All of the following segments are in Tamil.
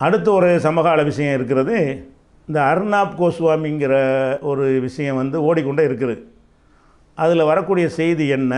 அடுத்து ஒரு சமகால விஷயம் இருக்கிறது இந்த அர்னாப் கோஸ்வாமிங்கிற ஒரு விஷயம் வந்து ஓடிக்கொண்டே இருக்குது அதில் வரக்கூடிய செய்தி என்ன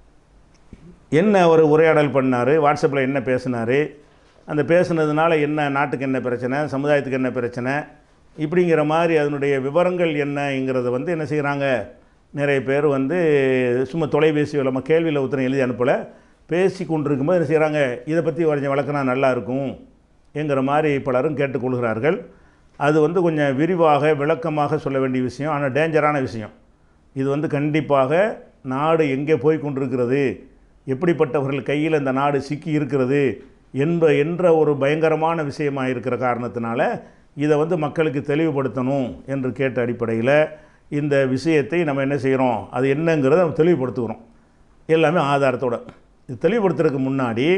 என்ன ஒரு உரையாடல் பண்ணார் வாட்ஸ்அப்பில் என்ன பேசினார் அந்த பேசுனதுனால என்ன நாட்டுக்கு என்ன பிரச்சனை சமுதாயத்துக்கு என்ன பிரச்சனை இப்படிங்கிற மாதிரி அதனுடைய விவரங்கள் என்னங்கிறத வந்து என்ன செய்கிறாங்க நிறைய பேர் வந்து சும்மா தொலைபேசி நம்ம கேள்வியில் உத்தரம் எழுதி அனுப்பலை பேசி கொண்டிருக்கும்போது என்ன செய்கிறாங்க இதை பற்றி கொஞ்சம் விளக்குனா நல்லா இருக்கும் என்கிற மாதிரி பலரும் கேட்டுக்கொள்கிறார்கள் அது வந்து கொஞ்சம் விரிவாக விளக்கமாக சொல்ல வேண்டிய விஷயம் ஆனால் டேஞ்சரான விஷயம் இது வந்து கண்டிப்பாக நாடு எங்கே போய் கொண்டிருக்கிறது எப்படிப்பட்டவர்கள் கையில் இந்த நாடு சிக்கி இருக்கிறது என்ப என்ற ஒரு பயங்கரமான விஷயமாக இருக்கிற காரணத்தினால இதை வந்து மக்களுக்கு தெளிவுபடுத்தணும் என்று கேட்ட அடிப்படையில் இந்த விஷயத்தை நம்ம என்ன செய்கிறோம் அது என்னங்கிறத நம்ம தெளிவுபடுத்துகிறோம் எல்லாமே ஆதாரத்தோட இது தெளிவுபடுத்துறதுக்கு முன்னாடி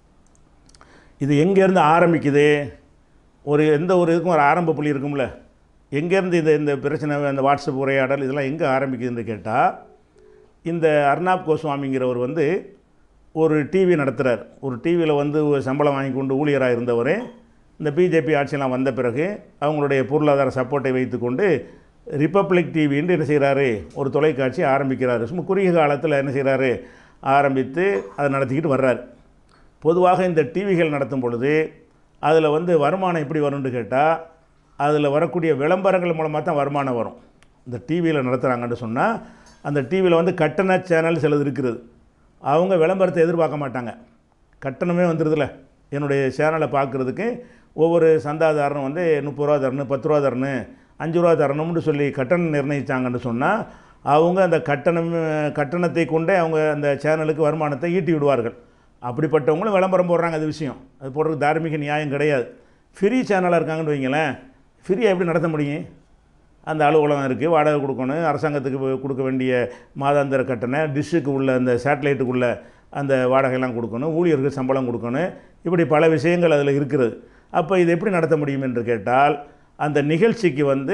இது எங்கேருந்து ஆரம்பிக்குது ஒரு எந்த ஒரு இதுக்கும் ஒரு ஆரம்ப புள்ளி இருக்கும்ல எங்கேருந்து இந்த இந்த பிரச்சனை இந்த வாட்ஸ்அப் உரையாடல் இதெல்லாம் எங்கே ஆரம்பிக்குதுன்னு கேட்டால் இந்த அர்னாப் கோஸ்வாமிங்கிறவர் வந்து ஒரு டிவி நடத்துகிறார் ஒரு டிவியில் வந்து ஒரு சம்பளம் வாங்கி கொண்டு ஊழியராக இருந்தவர் இந்த பிஜேபி ஆட்சியெல்லாம் வந்த பிறகு அவங்களுடைய பொருளாதார சப்போர்ட்டை வைத்துக்கொண்டு ரிப்பப்ளிக் டிவின்னு என்ன செய்கிறாரு ஒரு தொலைக்காட்சி ஆரம்பிக்கிறாரு சும்மா குறுகிய காலத்தில் என்ன செய்கிறாரு ஆரம்பித்து அதை நடத்திக்கிட்டு வர்றாரு பொதுவாக இந்த டிவிகள் நடத்தும் பொழுது அதில் வந்து வருமானம் எப்படி வரும்னு கேட்டால் அதில் வரக்கூடிய விளம்பரங்கள் மூலமாக தான் வருமானம் வரும் இந்த டிவியில் நடத்துகிறாங்கன்னு சொன்னால் அந்த டிவியில் வந்து கட்டண சேனல் சிலது இருக்கிறது அவங்க விளம்பரத்தை எதிர்பார்க்க மாட்டாங்க கட்டணமே வந்துடுதுல என்னுடைய சேனலை பார்க்குறதுக்கு ஒவ்வொரு சந்தாதாரனும் வந்து முப்பது ரூபா தரணும் பத்து ரூபா தரணும் அஞ்சு ரூபா தரணும்னு சொல்லி கட்டணம் நிர்ணயித்தாங்கன்னு சொன்னால் அவங்க அந்த கட்டணம் கட்டணத்தை கொண்டே அவங்க அந்த சேனலுக்கு வருமானத்தை ஈட்டி விடுவார்கள் அப்படிப்பட்டவங்களும் விளம்பரம் போடுறாங்க அது விஷயம் அது போடுறதுக்கு தார்மீக நியாயம் கிடையாது ஃப்ரீ சேனலாக இருக்காங்கன்னு வைங்களேன் ஃப்ரீயாக எப்படி நடத்த முடியும் அந்த அலுவலகம் இருக்குது வாடகை கொடுக்கணும் அரசாங்கத்துக்கு கு- கொடுக்க வேண்டிய மாதாந்திர கட்டணம் டிஷ்ஷுக்கு உள்ள அந்த சேட்டலைட்டுக்கு உள்ள அந்த வாடகையெல்லாம் கொடுக்கணும் ஊழியருக்கு சம்பளம் கொடுக்கணும் இப்படி பல விஷயங்கள் அதில் இருக்கிறது அப்போ இது எப்படி நடத்த முடியும் என்று கேட்டால் அந்த நிகழ்ச்சிக்கு வந்து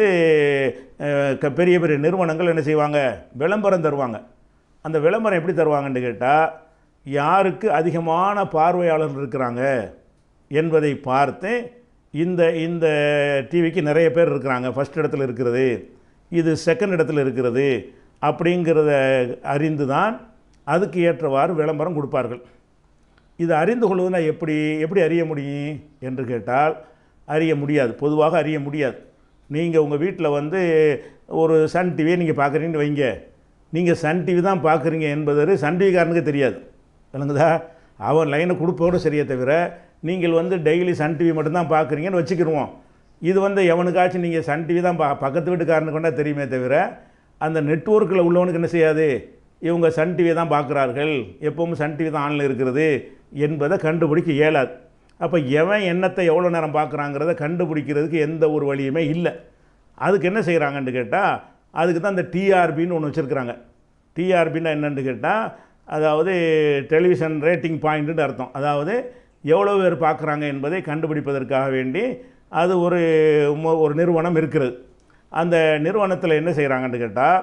அஹ், க- பெரிய பெரிய நிறுவனங்கள் என்ன செய்வாங்க விளம்பரம் தருவாங்க அந்த விளம்பரம் எப்படி தருவாங்கன்னு கேட்டால் யாருக்கு அதிகமான பார்வையாளர்கள் இருக்கிறாங்க என்பதை பார்த்து இந்த இந்த டிவிக்கு நிறைய பேர் இருக்கிறாங்க ஃபஸ்ட் இடத்துல இருக்கிறது இது செகண்ட் இடத்துல இருக்கிறது அப்படிங்கிறத அறிந்து தான் அதுக்கு ஏற்றவாறு விளம்பரம் கொடுப்பார்கள் இது அறிந்து கொள்வதுனா எப்படி எப்படி அறிய முடியும் என்று கேட்டால் அறிய முடியாது பொதுவாக அறிய முடியாது நீங்கள் உங்கள் வீட்டில் வந்து ஒரு சன் டிவியை நீங்கள் பார்க்குறீங்கன்னு வைங்க நீங்கள் சன் டிவி தான் பார்க்குறீங்க என்பது சன் டிவிக்காரனுக்கு தெரியாது விளங்குதா அவன் லைனை கொடுப்போட சரியே தவிர நீங்கள் வந்து டெய்லி சன் டிவி மட்டும்தான் பார்க்குறீங்கன்னு வச்சுக்கிருவோம் இது வந்து எவனுக்காச்சும் நீங்கள் சன் டிவி தான் பா பக்கத்து வீட்டுக்காரனுக்கு கொண்டா தெரியுமே தவிர அந்த நெட்வொர்க்கில் உள்ளவனுக்கு என்ன செய்யாது இவங்க சன் டிவி தான் பார்க்குறார்கள் எப்பவும் சன் டிவி தான் ஆனில் இருக்கிறது என்பதை கண்டுபிடிக்க இயலாது அப்போ எவன் எண்ணத்தை எவ்வளோ நேரம் பார்க்குறாங்கிறத கண்டுபிடிக்கிறதுக்கு எந்த ஒரு வழியுமே இல்லை அதுக்கு என்ன செய்கிறாங்கன்னு கேட்டால் அதுக்கு தான் இந்த டிஆர்பின்னு ஒன்று வச்சுருக்குறாங்க டிஆர்பின்னா என்னன்னு கேட்டால் அதாவது டெலிவிஷன் ரேட்டிங் பாயிண்ட்டுன்னு அர்த்தம் அதாவது எவ்வளோ பேர் பார்க்குறாங்க என்பதை கண்டுபிடிப்பதற்காக வேண்டி அது ஒரு மொ- ஒரு நிறுவனம் இருக்கிறது அந்த நிறுவனத்தில் என்ன செய்கிறாங்கன்னு கேட்டால்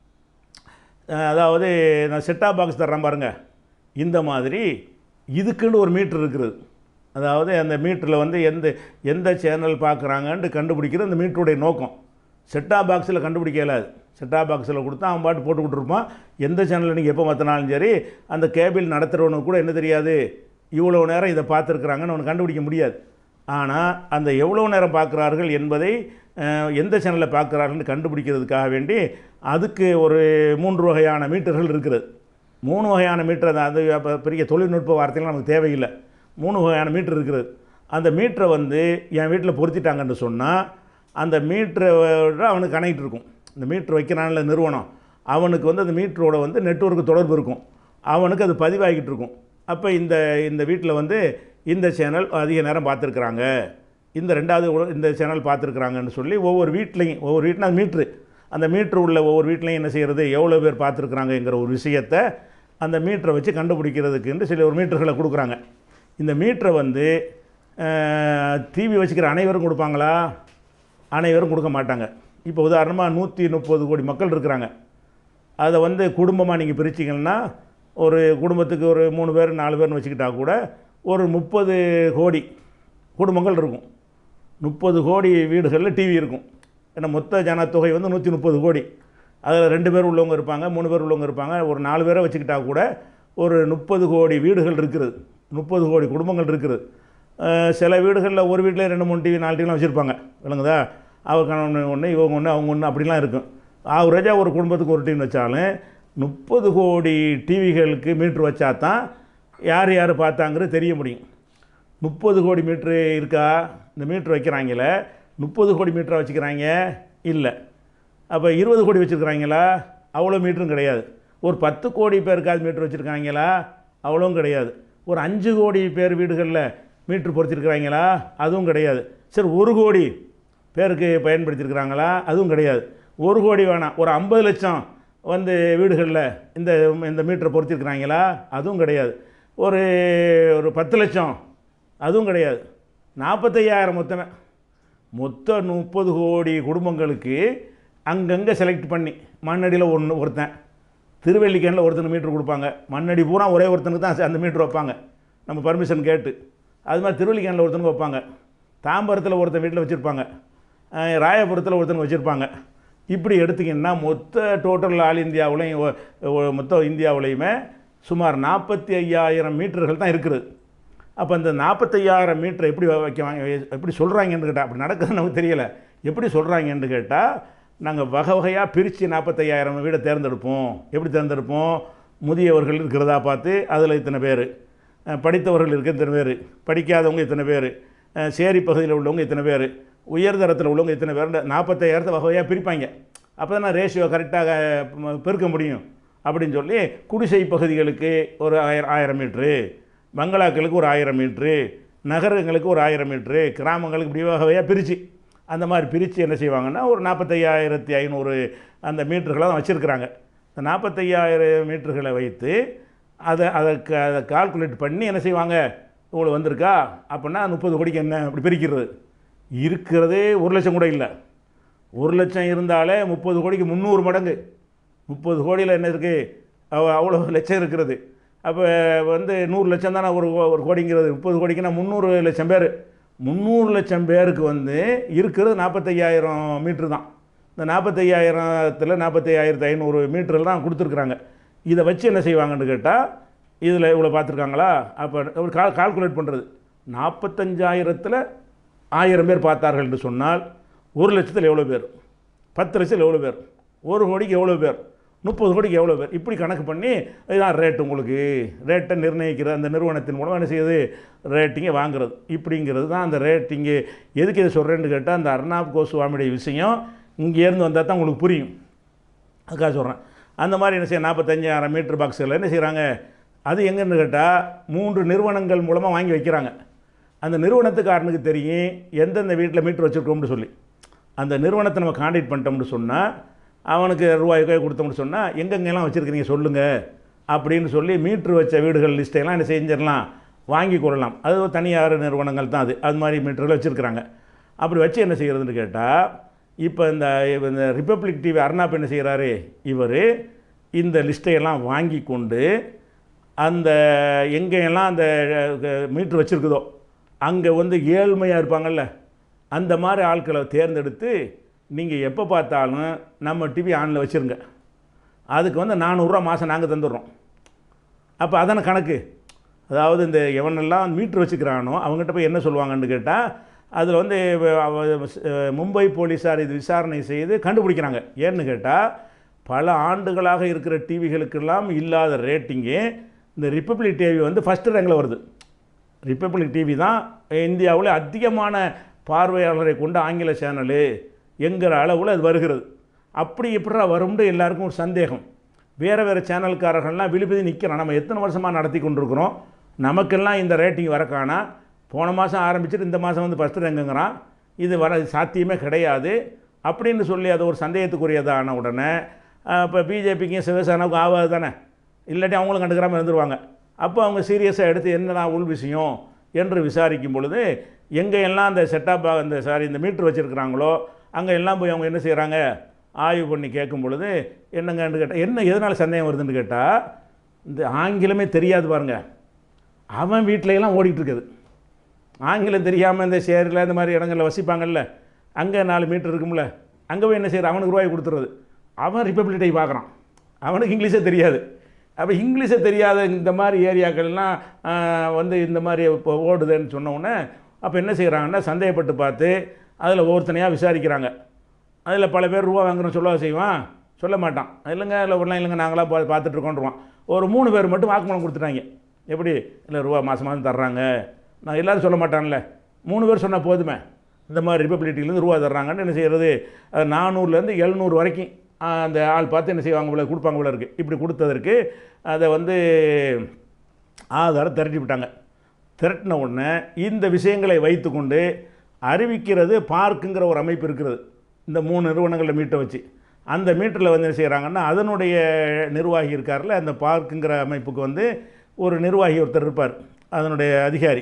அஹ் அதாவது நான் செட்டாப் பாக்ஸ் தர்றேன் பாருங்க இந்த மாதிரி இதுக்குன்னு ஒரு மீட்டர் இருக்குது அதாவது அந்த மீட்டரில் வந்து எந்த எந்த சேனல் பார்க்குறாங்கன்ட்டு கண்டுபிடிக்கிறது அந்த மீட்டருடைய நோக்கம் செட்டாப் பாக்ஸில் கண்டுபிடிக்க இயலாது செட்டாப் பாக்ஸில் கொடுத்தா அவன் பாட்டு போட்டு விட்டுருப்பான் எந்த சேனலில் நீங்கள் எப்போ மாற்றினாலும் சரி அந்த கேபிள் நடத்துகிறவனுக்கு கூட என்ன தெரியாது இவ்வளோ நேரம் இதை பார்த்துருக்குறாங்கன்னு அவனுக்கு கண்டுபிடிக்க முடியாது ஆனால் அந்த எவ்வளோ நேரம் பார்க்குறார்கள் என்பதை அஹ், எந்த சேனலில் பார்க்குறார்கள்னு கண்டுபிடிக்கிறதுக்காக வேண்டி அதுக்கு ஒரு மூன்று வகையான மீட்டர்கள் இருக்கிறது மூணு வகையான மீட்டர் அது அது அப்போ பெரிய தொழில்நுட்ப வார்த்தைகள் நமக்கு தேவையில்லை மூணு வகையான மீட்டர் இருக்கிறது அந்த மீட்டரை வந்து என் வீட்டில் பொருத்திட்டாங்கன்னு சொன்னால் அந்த மீட்டரை விட அவனுக்கு கனெக்ட் இருக்கும் இந்த மீட்ரு வைக்கிறான்ல நிறுவனம் அவனுக்கு வந்து அந்த மீட்டரோட வந்து நெட்வொர்க் தொடர்பு இருக்கும் அவனுக்கு அது பதிவாகிட்டு இருக்கும் அப்போ இந்த இந்த வீட்டில் வந்து இந்த சேனல் அதிக நேரம் பார்த்துருக்குறாங்க இந்த ரெண்டாவது உல- இந்த சேனல் பார்த்துருக்குறாங்கன்னு சொல்லி ஒவ்வொரு வீட்லேயும் ஒவ்வொரு வீட்டில் அந்த மீட்ரு அந்த மீட்ரு உள்ள ஒவ்வொரு வீட்லையும் என்ன செய்கிறது எவ்வளோ பேர் பார்த்துருக்குறாங்கங்கிற ஒரு விஷயத்தை அந்த மீட்டரை வச்சு கண்டுபிடிக்கிறதுக்குன்னு சில ஒரு மீட்டர்களை கொடுக்குறாங்க இந்த மீட்டரை வந்து டிவி வச்சுக்கிற அனைவரும் கொடுப்பாங்களா அனைவரும் கொடுக்க மாட்டாங்க இப்போ உதாரணமாக நூற்றி முப்பது கோடி மக்கள் இருக்கிறாங்க அதை வந்து குடும்பமாக நீங்கள் பிரிச்சிங்கன்னா ஒரு குடும்பத்துக்கு ஒரு மூணு பேர் நாலு பேர்னு வச்சுக்கிட்டா கூட ஒரு முப்பது கோடி குடும்பங்கள் இருக்கும் முப்பது கோடி வீடுகளில் டிவி இருக்கும் ஏன்னா மொத்த ஜனத்தொகை வந்து நூற்றி முப்பது கோடி அதில் ரெண்டு பேர் உள்ளவங்க இருப்பாங்க மூணு பேர் உள்ளவங்க இருப்பாங்க ஒரு நாலு பேரை வச்சுக்கிட்டா கூட ஒரு முப்பது கோடி வீடுகள் இருக்கிறது முப்பது கோடி குடும்பங்கள் இருக்குது அஹ் சில வீடுகளில் ஒரு வீட்டில் ரெண்டு மூணு டிவி நாலு டிவிலாம் வச்சுருப்பாங்க விளங்குதா அவர் கணவன் ஒன்று இவங்க ஒன்று அவங்க ஒன்று அப்படிலாம் இருக்கும் ஆவரேஜாக ஒரு குடும்பத்துக்கு ஒரு டிவி வச்சாலும் முப்பது கோடி டிவிகளுக்கு மீட்ரு வச்சா தான் யார் யார் பார்த்தாங்கிறது தெரிய முடியும் முப்பது கோடி மீட்ரு இருக்கா இந்த மீட்ரு வைக்கிறாங்களே முப்பது கோடி மீட்டரை வச்சுக்கிறாங்க இல்லை அப்போ இருபது கோடி வச்சுருக்கிறாங்களா அவ்வளோ மீட்டரும் கிடையாது ஒரு பத்து கோடி பேருக்காவது மீட்ரு வச்சுருக்காங்களா அவ்வளோவும் கிடையாது ஒரு அஞ்சு கோடி பேர் வீடுகளில் மீட்ரு பொருத்திருக்கிறாங்களா அதுவும் கிடையாது சரி ஒரு கோடி பேருக்கு பயன்படுத்தியிருக்கிறாங்களா அதுவும் கிடையாது ஒரு கோடி வேணாம் ஒரு ஐம்பது லட்சம் வந்து வீடுகளில் இந்த இந்த மீட்டரை பொருத்திருக்கிறாங்களா அதுவும் கிடையாது ஒரு ஒரு பத்து லட்சம் அதுவும் கிடையாது நாற்பத்தையாயிரம் மொத்தமே மொத்த முப்பது கோடி குடும்பங்களுக்கு அங்கங்கே செலக்ட் பண்ணி மண்ணடியில் ஒன்று ஒருத்தன் திருவல்லிக்கேணில் ஒருத்தனுக்கு மீட்ரு கொடுப்பாங்க மண்ணடி பூரா ஒரே ஒருத்தனுக்கு தான் அந்த மீட்ரு வைப்பாங்க நம்ம பர்மிஷன் கேட்டு அது மாதிரி திருவல்லிக்கேணில் ஒருத்தனுக்கு வைப்பாங்க தாம்பரத்தில் ஒருத்தன் வீட்டில் வச்சுருப்பாங்க அஹ் ராயபுரத்தில் ஒருத்தனுக்கு வச்சுருப்பாங்க இப்படி எடுத்திங்கன்னா மொத்த டோட்டல் ஆல் இந்தியாவுலையும் ஒ- ஒ- மொத்த இந்தியாவுலையுமே சுமார் நாற்பத்தி ஐயாயிரம் மீட்டர்கள் தான் இருக்குது அப்போ அந்த நாற்பத்தையாயிரம் மீட்டர் எப்படி வைக்க வாங்க எப்படி சொல்கிறாங்கன்னு கேட்டால் அப்படி நடக்குதுன்னு நமக்கு தெரியலை எப்படி சொல்கிறாங்கன்னு கேட்டால் நாங்கள் வகை வகையாக பிரித்து நாற்பத்தையாயிரம் வீடை தேர்ந்தெடுப்போம் எப்படி தேர்ந்தெடுப்போம் முதியவர்கள் இருக்கிறதா பார்த்து அதில் இத்தனை பேர் படித்தவர்கள் இருக்க இத்தனை பேர் படிக்காதவங்க இத்தனை பேர் சேரி பகுதியில் உள்ளவங்க இத்தனை பேர் உயர்தரத்தில் உள்ளவங்க இத்தனை பேர் நாற்பத்தையாயிரத்தை வகை வகையாக பிரிப்பாங்க அப்போ தான் ரேஷியோ கரெக்டாக பெருக்க முடியும் அப்படின்னு சொல்லி குடிசை பகுதிகளுக்கு ஒரு ஆயிரம் ஆயிரம் மீட்ரு பங்களாக்களுக்கு ஒரு ஆயிரம் மீட்ரு நகரங்களுக்கு ஒரு ஆயிரம் மீட்ரு கிராமங்களுக்கு இப்படி வகை வகையாக பிரித்து அந்த மாதிரி பிரித்து என்ன செய்வாங்கன்னா ஒரு நாற்பத்தையாயிரத்தி ஐநூறு அந்த மீட்டர்களை தான் வச்சுருக்குறாங்க இந்த நாற்பத்தையாயிரம் மீட்டர்களை வைத்து அதை அதை க- அதை கால்குலேட் பண்ணி என்ன செய்வாங்க இவ்வளோ வந்திருக்கா அப்படின்னா முப்பது கோடிக்கு என்ன அப்படி பிரிக்கிறது இருக்கிறதே ஒரு லட்சம் கூட இல்லை ஒரு லட்சம் இருந்தாலே முப்பது கோடிக்கு முந்நூறு மடங்கு முப்பது கோடியில் என்ன இருக்குது அவ்வளோ லட்சம் இருக்கிறது அப்போ வந்து நூறு லட்சம் தானே ஒரு கோ- ஒரு கோடிங்கிறது முப்பது கோடிக்குன்னா முந்நூறு லட்சம் பேர் முந்நூறு லட்சம் பேருக்கு வந்து இருக்கிறது நாற்பத்தையாயிரம் மீட்ரு தான் இந்த நாற்பத்தையாயிரத்தில் நாற்பத்தையாயிரத்து ஐநூறு மீட்டரில் தான் கொடுத்துருக்குறாங்க இதை வச்சு என்ன செய்வாங்கன்னு கேட்டால் இதில் இவ்வளோ பார்த்துருக்காங்களா அப்போ ஒரு கால் கால்குலேட் பண்ணுறது நாற்பத்தஞ்சாயிரத்தில் ஆயிரம் பேர் பார்த்தார்கள் என்று சொன்னால் ஒரு லட்சத்தில் எவ்வளோ பேர் பத்து லட்சத்தில் எவ்வளோ பேர் ஒரு கோடிக்கு எவ்வளோ பேர் முப்பது கோடிக்கு எவ்வளோ பேர் இப்படி கணக்கு பண்ணி இதுதான் ரேட் உங்களுக்கு ரேட்டை நிர்ணயிக்கிற அந்த நிறுவனத்தின் மூலம் என்ன செய்யுது ரேட்டிங்கை வாங்குறது இப்படிங்கிறது தான் அந்த ரேட்டிங்கு எதுக்கு இதை சொல்கிறேன்னு கேட்டால் அந்த அர்ணாப் கோஸ்வாமியுடைய விஷயம் இங்கேருந்து வந்தால் தான் உங்களுக்கு புரியும் அதுக்காக சொல்கிறேன் அந்த மாதிரி என்ன செய்ய நாற்பத்தஞ்சாயிரம் மீட்டர் பாக்ஸில் என்ன செய்கிறாங்க அது எங்கன்னு கேட்டால் மூன்று நிறுவனங்கள் மூலமாக வாங்கி வைக்கிறாங்க அந்த நிறுவனத்துக்காரனுக்கு தெரியும் எந்தெந்த வீட்டில் மீட்டர் வச்சுருக்கோம்னு சொல்லி அந்த நிறுவனத்தை நம்ம காண்டாக்ட் பண்ணிட்டோம்னு சொன்னால் அவனுக்கு ரூபாய்க்கோ கொடுத்தோம்னு சொன்னால் எங்கெங்கெல்லாம் வச்சுருக்கிறீங்க சொல்லுங்கள் அப்படின்னு சொல்லி மீட்ரு வச்ச வீடுகள் லிஸ்ட்டையெல்லாம் என்ன செஞ்சிடலாம் வாங்கி கொள்ளலாம் அது ஒரு தனியார் நிறுவனங்கள் தான் அது அது மாதிரி மீட்டர்கள் வச்சுருக்குறாங்க அப்படி வச்சு என்ன செய்கிறதுன்னு கேட்டால் இப்போ இந்த இப்ப இந்த ரிப்பப்ளிக் டிவி அர்ணாப் என்ன செய்கிறாரு இவர் இந்த லிஸ்ட்டையெல்லாம் வாங்கி கொண்டு அந்த எங்கெல்லாம் அந்த மீட்ரு வச்சுருக்குதோ அங்கே வந்து ஏழ்மையாக இருப்பாங்கல்ல அந்த மாதிரி ஆட்களை தேர்ந்தெடுத்து நீங்கள் எப்போ பார்த்தாலும் நம்ம டிவி ஆனில் வச்சுருங்க அதுக்கு வந்து நானூறுரூவா மாதம் நாங்கள் தந்துடுறோம் அப்போ அதான கணக்கு அதாவது இந்த எவனெல்லாம் மீட்ரு வச்சுக்கிறானோ அவங்ககிட்ட போய் என்ன சொல்லுவாங்கன்னு கேட்டால் அதில் வந்து வ- அவ- அஹ் மும்பை போலீஸார் இது விசாரணை செய்து கண்டுபிடிக்கிறாங்க ஏன்னு கேட்டால் பல ஆண்டுகளாக இருக்கிற டிவிகளுக்கெல்லாம் இல்லாத ரேட்டிங்கு இந்த ரிப்பப்ளிக் டிவி வந்து ஃபஸ்ட்டு ரேங்கில் வருது ரிப்பப்ளிக் டிவி தான் இந்தியாவில் அதிகமான பார்வையாளரை கொண்ட ஆங்கில சேனலு என்கிற அளவில் அது வருகிறது அப்படி எப்படா வரும்னு எல்லாருக்கும் ஒரு சந்தேகம் வேறு வேறு சேனல்காரர்கள்லாம் விழுப்பதி நிற்கிறோம் நம்ம எத்தனை வருஷமாக நடத்தி கொண்டிருக்கிறோம் நமக்கெல்லாம் இந்த ரேட்டிங் வரக்கானா போன மாதம் ஆரம்பிச்சுட்டு இந்த மாதம் வந்து ஃபஸ்ட்டு ரேங்குங்கிறான் இது வர சாத்தியமே கிடையாது அப்படின்னு சொல்லி அது ஒரு சந்தேகத்துக்குரியதான உடனே இப்போ பிஜேபிக்கும் சிவசேனாவுக்கும் ஆகாது தானே இல்லாட்டி அவங்களும் கண்டுக்கிறாமல் இருந்துருவாங்க அப்போ அவங்க சீரியஸாக எடுத்து என்னடா உள் விஷயம் என்று விசாரிக்கும் பொழுது எங்கே எல்லாம் அந்த செட்டாப் இந்த சாரி இந்த மீட்ரு வச்சுருக்கிறாங்களோ அங்கே எல்லாம் போய் அவங்க என்ன செய்கிறாங்க ஆய்வு பண்ணி கேட்கும் பொழுது என்னங்கன்னு கேட்டால் என்ன எதனால் சந்தேகம் வருதுன்னு கேட்டால் இந்த ஆங்கிலமே தெரியாது பாருங்க அவன் வீட்டில எல்லாம் ஓடிட்டு இருக்குது ஆங்கிலம் தெரியாமல் இந்த சேரில் இந்த மாதிரி இடங்களில் வசிப்பாங்கல்ல அங்கே நாலு மீட்டர் இருக்கும்ல அங்கே போய் என்ன செய்யறது அவனுக்கு ரூபாய் கொடுத்துறது அவன் ரிப்பப்ளிக் டே பார்க்குறான் அவனுக்கு இங்கிலீஷே தெரியாது அப்போ இங்கிலீஷே தெரியாத இந்த மாதிரி ஏரியாக்கள்லாம் ஆஹ், வந்து இந்த மாதிரி இப்போ ஓடுதுன்னு சொன்ன உடனே அப்போ என்ன செய்கிறாங்கன்னா சந்தேகப்பட்டு பார்த்து அதில் ஒவ்வொருத்தனையாக விசாரிக்கிறாங்க அதில் பல பேர் ரூபா வாங்குறோம் சொல்லவா செய்வான் சொல்ல மாட்டான் இல்லைங்க இல்லை ஒன்றும் இல்லைங்க நாங்களாம் பா பார்த்துட்டு இருக்கோன்றுவான் ஒரு மூணு பேர் மட்டும் வாக்குமூலம் கொடுத்துட்டாங்க எப்படி இல்லை ரூபா மாதம் மாதம் தர்றாங்க நான் எல்லாரும் சொல்ல மாட்டான்ல மூணு பேர் சொன்னால் போதுமே இந்த மாதிரி ரிப்பப்ளிக்லேருந்து ரூபா தர்றாங்கன்னு என்ன செய்கிறது அது நானூறுலேருந்து எழுநூறு வரைக்கும் ஆ, அந்த ஆள் பார்த்து என்ன செய்வாங்க போல கொடுப்பாங்க போல இருக்குது இப்படி கொடுத்ததற்கு அதை வந்து ஆதாரம் திரட்டி விட்டாங்க திரட்டின உடனே இந்த விஷயங்களை வைத்துக்கொண்டு அறிவிக்கிறது பார்க்குங்கிற ஒரு அமைப்பு இருக்கிறது இந்த மூணு நிறுவனங்களில் மீட்டை வச்சு அந்த மீட்டரில் வந்து என்ன செய்கிறாங்கன்னா அதனுடைய நிர்வாகி இருக்கார்ல அந்த பார்க்குங்கிற அமைப்புக்கு வந்து ஒரு நிர்வாகி ஒருத்தர் இருப்பார் அதனுடைய அதிகாரி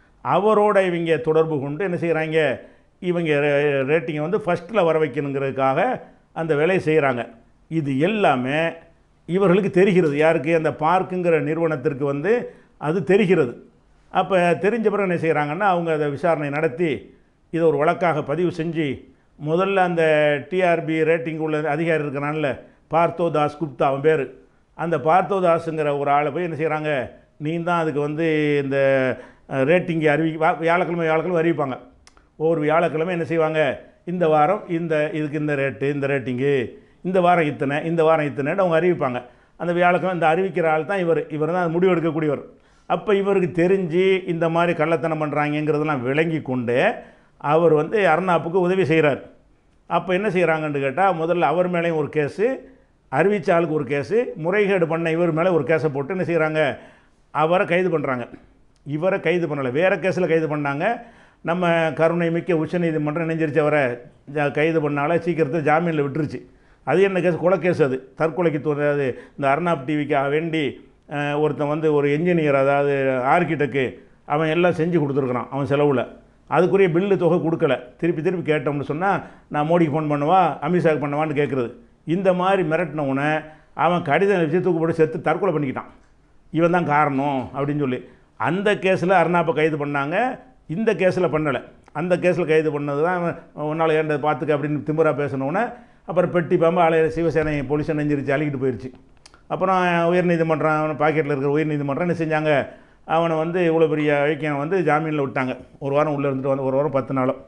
அவரோட இவங்க தொடர்பு கொண்டு என்ன செய்கிறாங்க இவங்க ரேட்டிங்கை வந்து ஃபஸ்ட்டில் வர வைக்கணுங்கிறதுக்காக அந்த வேலையை செய்கிறாங்க இது எல்லாமே இவர்களுக்கு தெரிகிறது யாருக்கு அந்த பார்க்குங்கிற நிறுவனத்திற்கு வந்து அது தெரிகிறது அப்போ தெரிஞ்ச பிறகு என்ன செய்கிறாங்கன்னா அவங்க அதை விசாரணை நடத்தி இதை ஒரு வழக்காக பதிவு செஞ்சு முதல்ல அந்த டிஆர்பி ரேட்டிங் உள்ள அதிகாரி இருக்கிறான்ல பார்த்தோ தாஸ் குப்தா அவன் பேர் அந்த பார்த்தோ தாஸுங்கிற ஒரு ஆளை போய் என்ன செய்கிறாங்க நீ தான் அதுக்கு வந்து இந்த ரேட்டிங்கை அறிவி வா- வியாழக்கிழமை வியாழக்கிழமை அறிவிப்பாங்க ஒவ்வொரு வியாழக்கிழமை என்ன செய்வாங்க இந்த வாரம் இந்த இதுக்கு இந்த ரேட்டு இந்த ரேட்டிங்கு இந்த வாரம் இத்தனை இந்த வாரம் இத்தனைன்னு அவங்க அறிவிப்பாங்க அந்த வியாழக்கிழமை இந்த அறிவிக்கிற ஆள் தான் இவர் இவர் தான் முடிவு எடுக்கக்கூடியவர் அப்போ இவருக்கு தெரிஞ்சு இந்த மாதிரி கள்ளத்தனம் பண்ணுறாங்கங்கிறதெல்லாம் விளங்கி கொண்டு அவர் வந்து அர்ணாப்புக்கு உதவி செய்கிறார் அப்போ என்ன செய்கிறாங்கன்னு கேட்டால் முதல்ல அவர் மேலேயும் ஒரு கேஸு அறிவிச்ச ஆளுக்கு ஒரு கேஸு முறைகேடு பண்ண இவர் மேலே ஒரு கேஸை போட்டு என்ன செய்கிறாங்க அவரை கைது பண்ணுறாங்க இவரை கைது பண்ணலை வேறு கேஸில் கைது பண்ணாங்க நம்ம கருணை மிக்க உச்சநீதிமன்றம் நெஞ்சிருச்சு அவரை ஜ- கைது பண்ணால சீக்கிரத்தில் ஜாமீனில் விட்டுருச்சு அது என்ன கேஸ் கொலை கேஸ் அது தற்கொலைக்கு தூ- அது இந்த அர்ணாப் டிவிக்காக வேண்டி அஹ், ஒருத்தன் வந்து ஒரு என்ஜினியர் அதாவது ஆர்கிடெக்டு அவன் எல்லாம் செஞ்சு கொடுத்துருக்குறான் அவன் செலவில் அதுக்குரிய பில்லு தொகை கொடுக்கல திருப்பி திருப்பி கேட்டோம்னு சொன்னால் நான் மோடிக்கு ஃபோன் பண்ணவா அமித்ஷாக்கு பண்ணவான்னு கேட்குறது இந்த மாதிரி மிரட்டினவுடனே அவன் கடிதம் வச்சு தூக்கு போட்டு செத்து தற்கொலை பண்ணிக்கிட்டான் இவன் தான் காரணம் அப்படின்னு சொல்லி அந்த கேஸில் அருணாப்பை கைது பண்ணாங்க இந்த கேஸில் பண்ணலை அந்த கேஸில் கைது பண்ணது தான் உன்னால் ஏண்டதை பார்த்துக்க அப்படின்னு திமுறா பேசினோன்னே அப்புறம் பெட்டி பாம்பு ஆலைய சிவசேனை போலீஸை நெஞ்சிருச்சு அழிக்கிட்டு போயிடுச்சு அப்புறம் உயர்நீதிமன்றம் அவன் பாக்கெட்டில் இருக்கிற உயர்நீதிமன்றம் என்ன செஞ்சாங்க அவனை வந்து இவ்வளோ பெரிய ஐக்கியம் வந்து ஜாமீனில் விட்டாங்க ஒரு வாரம் உள்ளே இருந்துட்டு வந்து ஒரு வாரம் பத்து நாளும்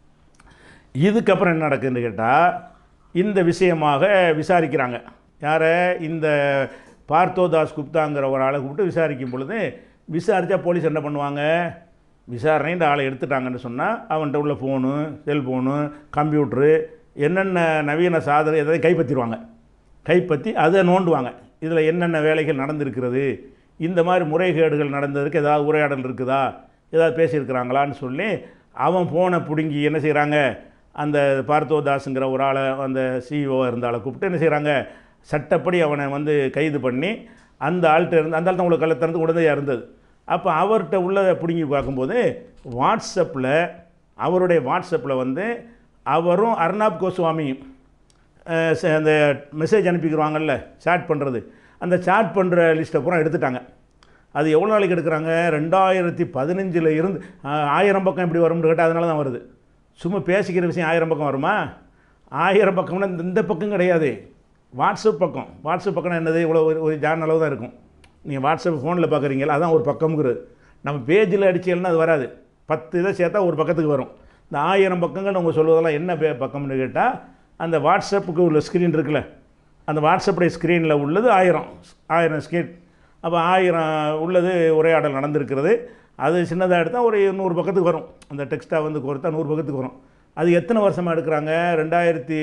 இதுக்கப்புறம் என்ன நடக்குதுன்னு கேட்டால் இந்த விஷயமாக விசாரிக்கிறாங்க யாரை இந்த பார்த்தோ தாஸ் குப்தாங்கிற ஒரு ஆளை கூப்பிட்டு விசாரிக்கும் பொழுது விசாரித்தா போலீஸ் என்ன பண்ணுவாங்க விசாரணை இந்த ஆளை எடுத்துட்டாங்கன்னு சொன்னால் அவன்கிட்ட உள்ள ஃபோனு செல்ஃபோனு கம்ப்யூட்ரு என்னென்ன நவீன சாதனை எதாவது கைப்பற்றிடுவாங்க கைப்பற்றி அதை நோண்டுவாங்க இதில் என்னென்ன வேலைகள் நடந்திருக்கிறது இந்த மாதிரி முறைகேடுகள் நடந்ததுக்கு ஏதாவது உரையாடல் இருக்குதா ஏதாவது பேசியிருக்கிறாங்களான்னு சொல்லி அவன் ஃபோனை பிடுங்கி என்ன செய்கிறாங்க அந்த பார்த்தோ தாஸுங்கிற ஒரு ஆளை அந்த சிஇஓ இருந்த ஆளை கூப்பிட்டு என்ன செய்கிறாங்க சட்டப்படி அவனை வந்து கைது பண்ணி அந்த ஆள்கிட்ட இருந்து அந்த ஆள் தான் உங்களுக்கு கள்ள திறந்து உடனடியாக இருந்தது அப்போ அவர்கிட்ட உள்ளதை பிடுங்கி பார்க்கும்போது வாட்ஸ்அப்பில் அவருடைய வாட்ஸ்அப்பில் வந்து அவரும் அர்ணாப் கோஸ்வாமியும் அஹ் ச- அந்த மெசேஜ் அனுப்பிக்கிறாங்கல்ல சாட் பண்ணுறது அந்த சாட் பண்ணுற லிஸ்ட்டை பூரா எடுத்துட்டாங்க அது எவ்வளோ நாளைக்கு எடுக்கிறாங்க ரெண்டாயிரத்தி பதினஞ்சில் இருந்து அஹ், ஆயிரம் பக்கம் எப்படி வரும்னு கேட்டால் அதனால தான் வருது சும்மா பேசிக்கிற விஷயம் ஆயிரம் பக்கம் வருமா ஆயிரம் பக்கம்னா இந்த- இந்த பக்கம் கிடையாது வாட்ஸ்அப் பக்கம் வாட்ஸ்அப் பக்கம் என்னது இவ்வளோ ஒரு ஒரு ஜான் அளவு தான் இருக்கும் நீங்கள் வாட்ஸ்அப் ஃபோனில் பார்க்குறீங்களா அதான் ஒரு பக்கம்ங்கிறது நம்ம பேஜில் அடிச்சீங்கன்னா அது வராது பத்து இதை சேர்த்தா ஒரு பக்கத்துக்கு வரும் இந்த ஆயிரம் பக்கங்கள் அவங்க சொல்வதெல்லாம் என்ன பே பக்கம்னு கேட்டால் அந்த வாட்ஸ்அப்புக்கு உள்ள ஸ்க்ரீன் இருக்குல்ல அந்த வாட்ஸ்அப்புடைய ஸ்க்ரீனில் உள்ளது ஆயிரம் ஆயிரம் ஸ்க்ரீன் அப்போ ஆயிரம் உள்ளது உரையாடல் நடந்திருக்கிறது அது சின்னதாக எடுத்தால் ஒரு நூறு பக்கத்துக்கு வரும் அந்த டெக்ஸ்ட்டாக வந்து கொடுத்தா நூறு பக்கத்துக்கு வரும் அது எத்தனை வருஷமாக எடுக்கிறாங்க ரெண்டாயிரத்தி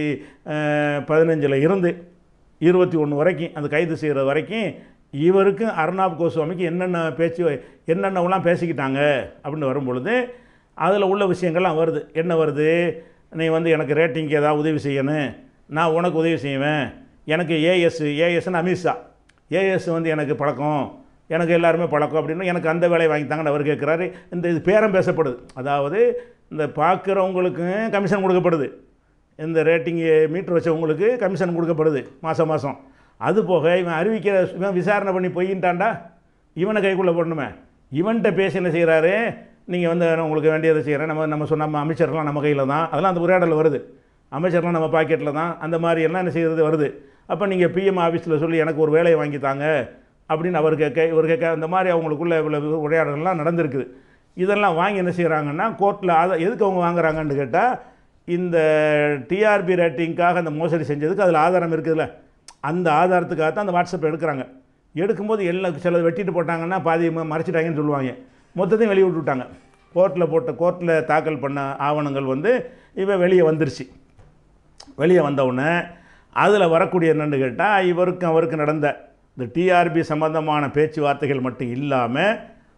பதினஞ்சில் இருந்து இருபத்தி ஒன்று வரைக்கும் அந்த கைது செய்கிற வரைக்கும் இவருக்கும் அர்ணாப் கோஸ்வாமிக்கு என்னென்ன பேச்சு என்னென்னலாம் பேசிக்கிட்டாங்க அப்படின்னு வரும்பொழுது அதில் உள்ள விஷயங்கள்லாம் வருது என்ன வருது நீ வந்து எனக்கு ரேட்டிங்க்கு ஏதாவது உதவி செய்யணும் நான் உனக்கு உதவி செய்வேன் எனக்கு ஏஎஸ் ஏஎஸ்ன்னு அமித்ஷா ஏஎஸ் வந்து எனக்கு பழக்கம் எனக்கு எல்லாருமே பழக்கம் அப்படின்னு எனக்கு அந்த வேலையை வாங்கித்தாங்கன்னு அவர் கேட்குறாரு இந்த இது பேரம் பேசப்படுது அதாவது இந்த பார்க்குறவங்களுக்கும் கமிஷன் கொடுக்கப்படுது இந்த ரேட்டிங் மீட்டர் வச்சவங்களுக்கு கமிஷன் கொடுக்கப்படுது மாதம் மாதம் அது போக இவன் அறிவிக்கிற இவன் விசாரணை பண்ணி பொய்யின்ட்டான்டா இவனை கைக்குள்ளே போடணுமே இவன்கிட்ட பேசி என்ன செய்கிறாரு நீங்கள் வந்து உங்களுக்கு வேண்டியதை செய்கிறேன் நம்ம நம்ம சொன்ன நம்ம அமைச்சர்லாம் நம்ம கையில் தான் அதெல்லாம் அந்த உரையாடல் வருது அமைச்சர்லாம் நம்ம பாக்கெட்டில் தான் அந்த மாதிரி எல்லாம் என்ன செய்கிறது வருது அப்போ நீங்கள் பிஎம் ஆஃபீஸில் சொல்லி எனக்கு ஒரு வேலையை வாங்கி தாங்க அப்படின்னு அவர் கேட்க இவர் கேட்க அந்த மாதிரி அவங்களுக்குள்ள இவ்வளோ உரையாடல்கள்லாம் நடந்திருக்குது இதெல்லாம் வாங்கி என்ன செய்கிறாங்கன்னா கோர்ட்டில் அதை எதுக்கு அவங்க வாங்குறாங்கன்னு கேட்டால் இந்த டிஆர்பி ரேட்டிங்காக அந்த மோசடி செஞ்சதுக்கு அதில் ஆதாரம் இருக்குதுல்ல அந்த ஆதாரத்துக்காக தான் அந்த வாட்ஸ்அப் எடுக்கிறாங்க எடுக்கும்போது எல்லாம் சிலது வெட்டிட்டு போட்டாங்கன்னா பாதி ம- மறைச்சிட்டாங்கன்னு சொல்லுவாங்க மொத்தத்தையும் வெளியே விட்டு விட்டாங்க கோர்ட்டில் போட்ட கோர்ட்டில் தாக்கல் பண்ண ஆவணங்கள் வந்து இவன் வெளியே வந்துருச்சு வெளியே வந்தவுடனே அதில் வரக்கூடிய என்னன்னு கேட்டால் இவருக்கும் அவருக்கு நடந்த இந்த டிஆர்பி சம்பந்தமான பேச்சுவார்த்தைகள் மட்டும் இல்லாமல்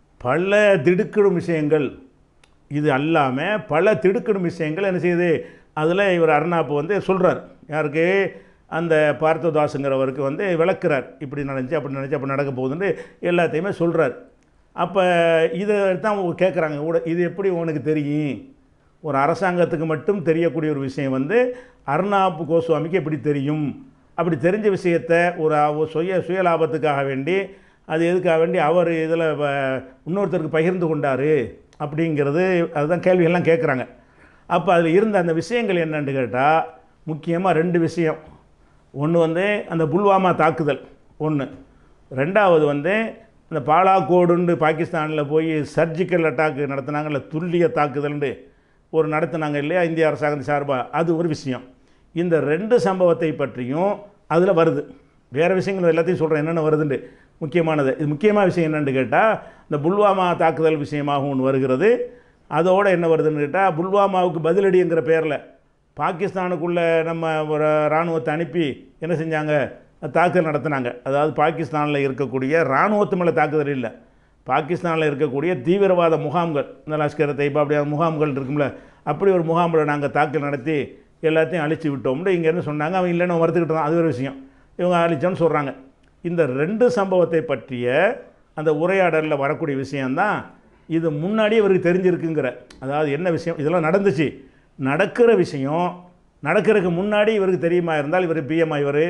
பல திடுக்கிடும் விஷயங்கள் இது அல்லாமல் பல திடுக்கிடும் விஷயங்கள் என்ன செய்யுது அதில் இவர் அருணாப்பு வந்து சொல்கிறார் யாருக்கு அந்த பார்த்ததாஸுங்கிறவருக்கு வந்து விளக்குறார் இப்படி நடந்துச்சு அப்படி நடந்துச்சு அப்படி நடக்க போகுதுன்னு எல்லாத்தையுமே சொல்கிறார் அப்போ இதை தான் அவங்க கேட்குறாங்க கூட இது எப்படி உனக்கு தெரியும் ஒரு அரசாங்கத்துக்கு மட்டும் தெரியக்கூடிய ஒரு விஷயம் வந்து அருணாப் கோஸ்வாமிக்கு எப்படி தெரியும் அப்படி தெரிஞ்ச விஷயத்தை ஒரு அவ- சுய சுய லாபத்துக்காக வேண்டி அது எதுக்காக வேண்டி அவர் இதில் இன்னொருத்தருக்கு பகிர்ந்து கொண்டார் அப்படிங்கிறது அதுதான் கேள்வியெல்லாம் கேட்குறாங்க அப்போ அதில் இருந்த அந்த விஷயங்கள் என்னன்னு கேட்டால் முக்கியமாக ரெண்டு விஷயம் ஒன்று வந்து அந்த புல்வாமா தாக்குதல் ஒன்று ரெண்டாவது வந்து இந்த பாலாக்கோடுன்னு பாகிஸ்தானில் போய் சர்ஜிக்கல் அட்டாக் நடத்துனாங்கல்ல துல்லிய தாக்குதல்னு ஒரு நடத்துனாங்க இல்லையா இந்திய அரசாங்கம் சார்பாக அது ஒரு விஷயம் இந்த ரெண்டு சம்பவத்தை பற்றியும் அதில் வருது வேறு விஷயங்கள் எல்லாத்தையும் சொல்கிறேன் என்னென்ன வருதுண்டு முக்கியமானது இது முக்கியமான விஷயம் என்னென்னு கேட்டால் இந்த புல்வாமா தாக்குதல் விஷயமாக ஒன்று வருகிறது அதோடு என்ன வருதுன்னு கேட்டால் புல்வாமாவுக்கு பதிலடிங்கிற பேரில் பாகிஸ்தானுக்குள்ளே நம்ம ஒரு இராணுவத்தை அனுப்பி என்ன செஞ்சாங்க தாக்குதல் நடத்துனாங்க அதாவது பாகிஸ்தானில் இருக்கக்கூடிய இராணுவத்து மேலே தாக்குதல் இல்லை பாகிஸ்தானில் இருக்கக்கூடிய தீவிரவாத முகாம்கள் இந்த லஷ்கர் தைபா அப்படியே முகாம்கள் இருக்கும்ல அப்படி ஒரு முகாமில் நாங்கள் தாக்குதல் நடத்தி எல்லாத்தையும் அழிச்சு விட்டோம்னு இங்கேருந்து சொன்னாங்க அவன் இல்லைன்னு மறுத்துக்கிட்டு தான் அது ஒரு விஷயம் இவங்க அழிச்சோன்னு சொல்கிறாங்க இந்த ரெண்டு சம்பவத்தை பற்றிய அந்த உரையாடலில் வரக்கூடிய விஷயந்தான் இது முன்னாடியே இவருக்கு தெரிஞ்சிருக்குங்கிற அதாவது என்ன விஷயம் இதெல்லாம் நடந்துச்சு நடக்கிற விஷயம் நடக்கிறதுக்கு முன்னாடி இவருக்கு தெரியுமா இருந்தால் இவர் பிஎம் இவர்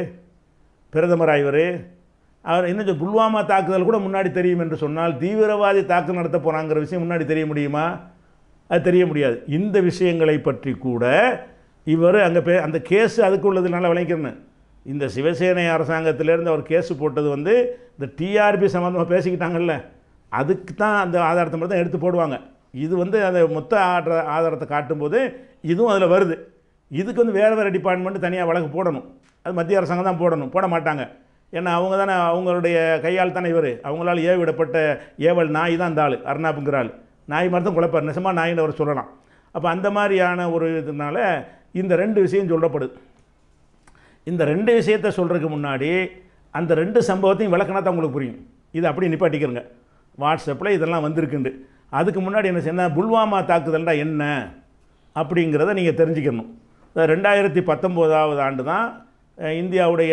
பிரதமர் இவர் அவர் இன்னும் சொல் புல்வாமா தாக்குதல் கூட முன்னாடி தெரியும் என்று சொன்னால் தீவிரவாதி தாக்குதல் நடத்த போகிறாங்கிற விஷயம் முன்னாடி தெரிய முடியுமா அது தெரிய முடியாது இந்த விஷயங்களை பற்றி கூட இவர் அங்கே பே அந்த கேஸ் அதுக்கு உள்ளது நல்லா விளங்கிக்கணும் இந்த சிவசேனை அரசாங்கத்திலேருந்து அவர் கேஸ் போட்டது வந்து இந்த டிஆர்பி சம்மந்தமாக பேசிக்கிட்டாங்கல்ல அதுக்கு தான் அந்த ஆதாரத்தை மட்டும் தான் எடுத்து போடுவாங்க இது வந்து அந்த மொத்த ஆடுற ஆதாரத்தை காட்டும்போது இதுவும் அதில் வருது இதுக்கு வந்து வேறு வேறு டிபார்ட்மெண்ட் தனியாக வழக்கு போடணும் அது மத்திய அரசாங்கம் தான் போடணும் போட மாட்டாங்க ஏன்னா அவங்க தானே அவங்களுடைய கையால் தானே இவர் அவங்களால் ஏவிடப்பட்ட ஏவல் நாய் தான் இந்த ஆள் அர்ணாப்புங்கிற ஆள் நாய் மாதிரி தான் குழப்பார் நிஜமாக நாயின்னு அவர் சொல்லலாம் அப்போ அந்த மாதிரியான ஒரு இதனால இந்த ரெண்டு விஷயம் சொல்லப்படுது இந்த ரெண்டு விஷயத்தை சொல்கிறதுக்கு முன்னாடி அந்த ரெண்டு சம்பவத்தையும் விளக்கினா தான் உங்களுக்கு புரியும் இது அப்படியே நிப்பாட்டிக்கிறங்க வாட்ஸ்அப்பில் இதெல்லாம் வந்திருக்குண்டு அதுக்கு முன்னாடி என்ன செய்யணும் புல்வாமா தாக்குதல்டா என்ன அப்படிங்கிறத நீங்கள் தெரிஞ்சுக்கணும் இந்த ரெண்டாயிரத்தி பத்தொம்போதாவது ஆண்டு தான் அஹ், இந்தியாவுடைய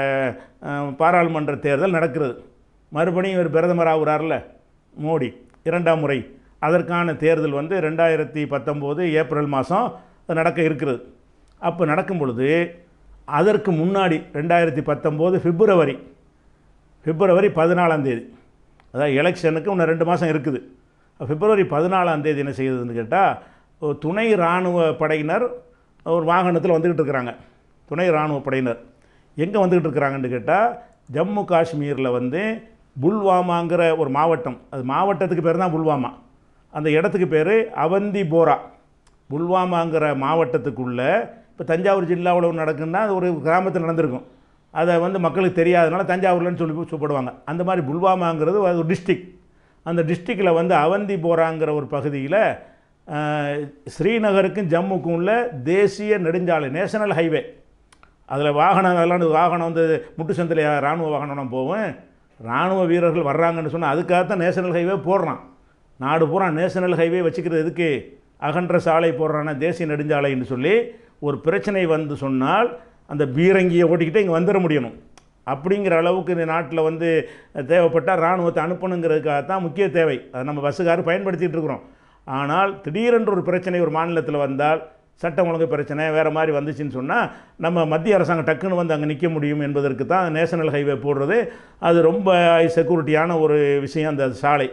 அஹ், பாராளுமன்ற தேர்தல் நடக்கிறது மறுபடியும் இவர் பிரதமர் ஆகுறார்ல மோடி இரண்டாம் முறை அதற்கான தேர்தல் வந்து ரெண்டாயிரத்தி பத்தொம்போது ஏப்ரல் மாதம் நடக்க இருக்கிறது அப்போ நடக்கும் பொழுது அதற்கு முன்னாடி ரெண்டாயிரத்தி பத்தொம்போது பிப்ரவரி பிப்ரவரி பதினாலாம் தேதி அதாவது எலெக்ஷனுக்கு இன்னும் ரெண்டு மாதம் இருக்குது பிப்ரவரி பதினாலாம் தேதி என்ன செய்யுதுன்னு கேட்டால் துணை இராணுவ படையினர் ஒரு வாகனத்தில் வந்துக்கிட்டு இருக்கிறாங்க துணை இராணுவ படையினர் எங்கே வந்துக்கிட்டு இருக்கிறாங்கன்னு கேட்டால் ஜம்மு காஷ்மீரில் வந்து புல்வாமாங்கிற ஒரு மாவட்டம் அது மாவட்டத்துக்கு பேர் தான் புல்வாமா அந்த இடத்துக்கு பேர் அவந்தி போரா புல்வாமாங்கிற மாவட்டத்துக்குள்ளே இப்போ தஞ்சாவூர் ஜில்லாவில் ஒன்று நடக்குன்னா அது ஒரு கிராமத்தில் நடந்திருக்கும் அதை வந்து மக்களுக்கு தெரியாதனால தஞ்சாவூர்லன்னு சொல்லி சொல்லப்படுவாங்க அந்த மாதிரி புல்வாமாங்கிறது அது ஒரு டிஸ்ட்ரிக் அந்த டிஸ்ட்ரிக்டில் வந்து அவந்தி போராங்கிற ஒரு பகுதியில் அஹ், ஸ்ரீநகருக்கும் ஜம்முக்கும் உள்ள தேசிய நெடுஞ்சாலை நேஷனல் ஹைவே அதில் வாகனம் அதெல்லாம் வாகனம் வந்து முட்டு சந்தில் இராணுவ வாகனம் போகும் இராணுவ வீரர்கள் வர்றாங்கன்னு சொன்னால் அதுக்காகத்தான் நேஷனல் ஹைவே போடுறான் நாடு பூரா நேஷனல் ஹைவே வச்சுக்கிறது எதுக்கு அகன்ற சாலை போடுறான தேசிய நெடுஞ்சாலைன்னு சொல்லி ஒரு பிரச்சனை வந்து சொன்னால் அந்த பீரங்கியை ஓட்டிக்கிட்டு இங்கே வந்துட முடியணும் அப்படிங்கிற அளவுக்கு இந்த நாட்டில் வந்து தேவைப்பட்டால் இராணுவத்தை அனுப்பணுங்கிறதுக்காக தான் முக்கிய தேவை அதை நம்ம பஸ்ஸுக்காரர் பயன்படுத்திகிட்டு இருக்கிறோம் ஆனால் திடீரென்று ஒரு பிரச்சனை ஒரு மாநிலத்தில் வந்தால் சட்டம் ஒழுங்கு பிரச்சனை வேறு மாதிரி வந்துச்சுன்னு சொன்னால் நம்ம மத்திய அரசாங்கம் டக்குன்னு வந்து அங்கே நிற்க முடியும் என்பதற்கு தான் நேஷனல் ஹைவே போடுறது அது ரொம்ப செக்யூரிட்டியான ஒரு விஷயம் அந்த சாலை